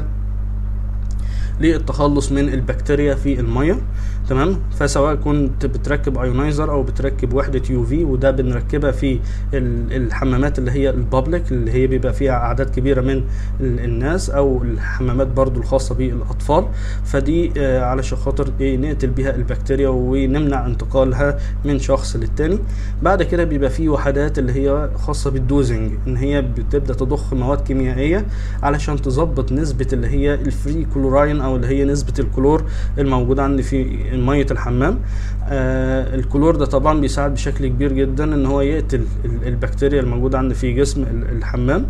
للتخلص من البكتيريا في الميه تمام فسواء كنت بتركب ايونايزر او بتركب وحده يو في وده بنركبها في ال- الحمامات اللي هي البابليك اللي هي بيبقى فيها اعداد كبيره من ال- الناس او الحمامات برضو الخاصه بالاطفال فدي آه، علشان خاطر ايه نقتل بيها البكتيريا ونمنع انتقالها من شخص للتاني بعد كده بيبقى في وحدات اللي هي خاصه بالدوزنج ان هي بتبدا تضخ مواد كيميائيه علشان تظبط نسبه اللي هي الفري كلوراين او اللي هي نسبة الكلور الموجودة عندي في مية الحمام آه الكلور ده طبعا بيساعد بشكل كبير جدا ان هو يقتل ال- البكتيريا الموجودة عندي في جسم ال- الحمام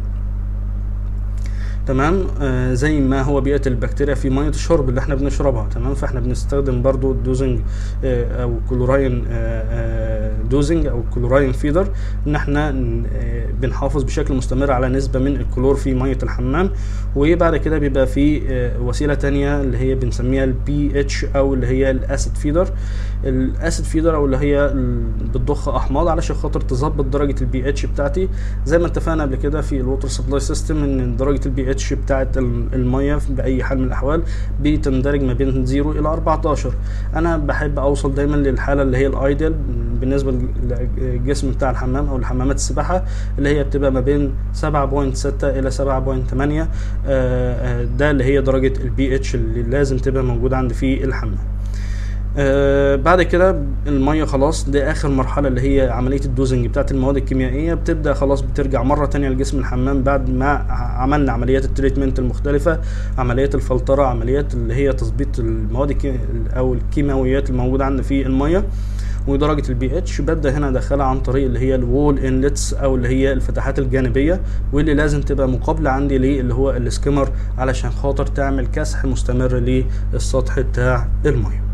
تمام آه زي ما هو بيقتل البكتيريا في ميه الشرب اللي احنا بنشربها تمام فاحنا بنستخدم برضو الدوزنج آه او كلوراين آه آه دوزنج او كلوراين فيدر ان احنا ن- آه بنحافظ بشكل مستمر على نسبه من الكلور في ميه الحمام وبعد كده بيبقى في آه وسيله تانية اللي هي بنسميها البي اتش او اللي هي الاسيد فيدر الاسيد فيدر او اللي هي ال- بتضخ احماض علشان خاطر تظبط درجه البي اتش بتاعتي زي ما اتفقنا قبل كده في الووتر سبلاي سيستم ان درجه البي اتش بتاعت ال- الميه باي حال من الاحوال بتندرج ما بين 0 الى 14 انا بحب اوصل دايما للحاله اللي هي الايدل بالنسبه للجسم بتاع الحمام او الحمامات السباحه اللي هي بتبقى ما بين 7.6 الى 7.8 آه، آه، ده اللي هي درجه البي اتش اللي لازم تبقى موجوده عندي في الحمام آه بعد كده الميه خلاص ده اخر مرحله اللي هي عمليه الدوزنج بتاعت المواد الكيميائيه بتبدا خلاص بترجع مره تانية لجسم الحمام بعد ما ع- عملنا عمليات التريتمنت المختلفه عمليات الفلتره عمليات اللي هي تظبيط المواد الكي... او الكيماويات الموجوده عندنا في الميه ودرجه البي اتش ببدا هنا ادخلها عن طريق اللي هي الوول انلتس او اللي هي الفتحات الجانبيه واللي لازم تبقى مقابله عندي ليه اللي هو السكيمر علشان خاطر تعمل كسح مستمر للسطح بتاع الميه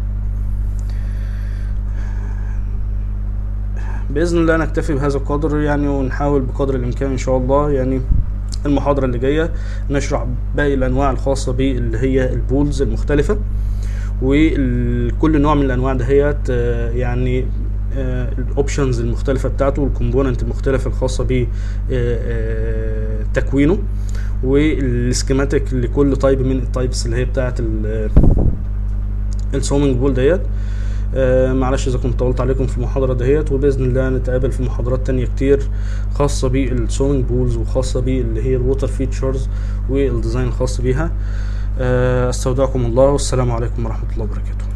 باذن الله نكتفي بهذا القدر يعني ونحاول بقدر الامكان ان شاء الله يعني المحاضره اللي جايه نشرح باقي الانواع الخاصه باللي هي البولز المختلفه وكل نوع من الانواع دهيت آه، يعني الاوبشنز المختلفه بتاعته والكومبوننت المختلفه الخاصه ب تكوينه والسكيماتيك لكل تايب من التايبس اللي هي بتاعت السومنج بول ديت آه، معلش اذا كنت طولت عليكم في المحاضره دهيت وباذن الله نتقابل في محاضرات تانية كتير خاصه بالسومنج بولز وخاصه باللي هي الووتر فيتشرز والديزاين الخاص بيها آه، استودعكم الله والسلام عليكم ورحمه الله وبركاته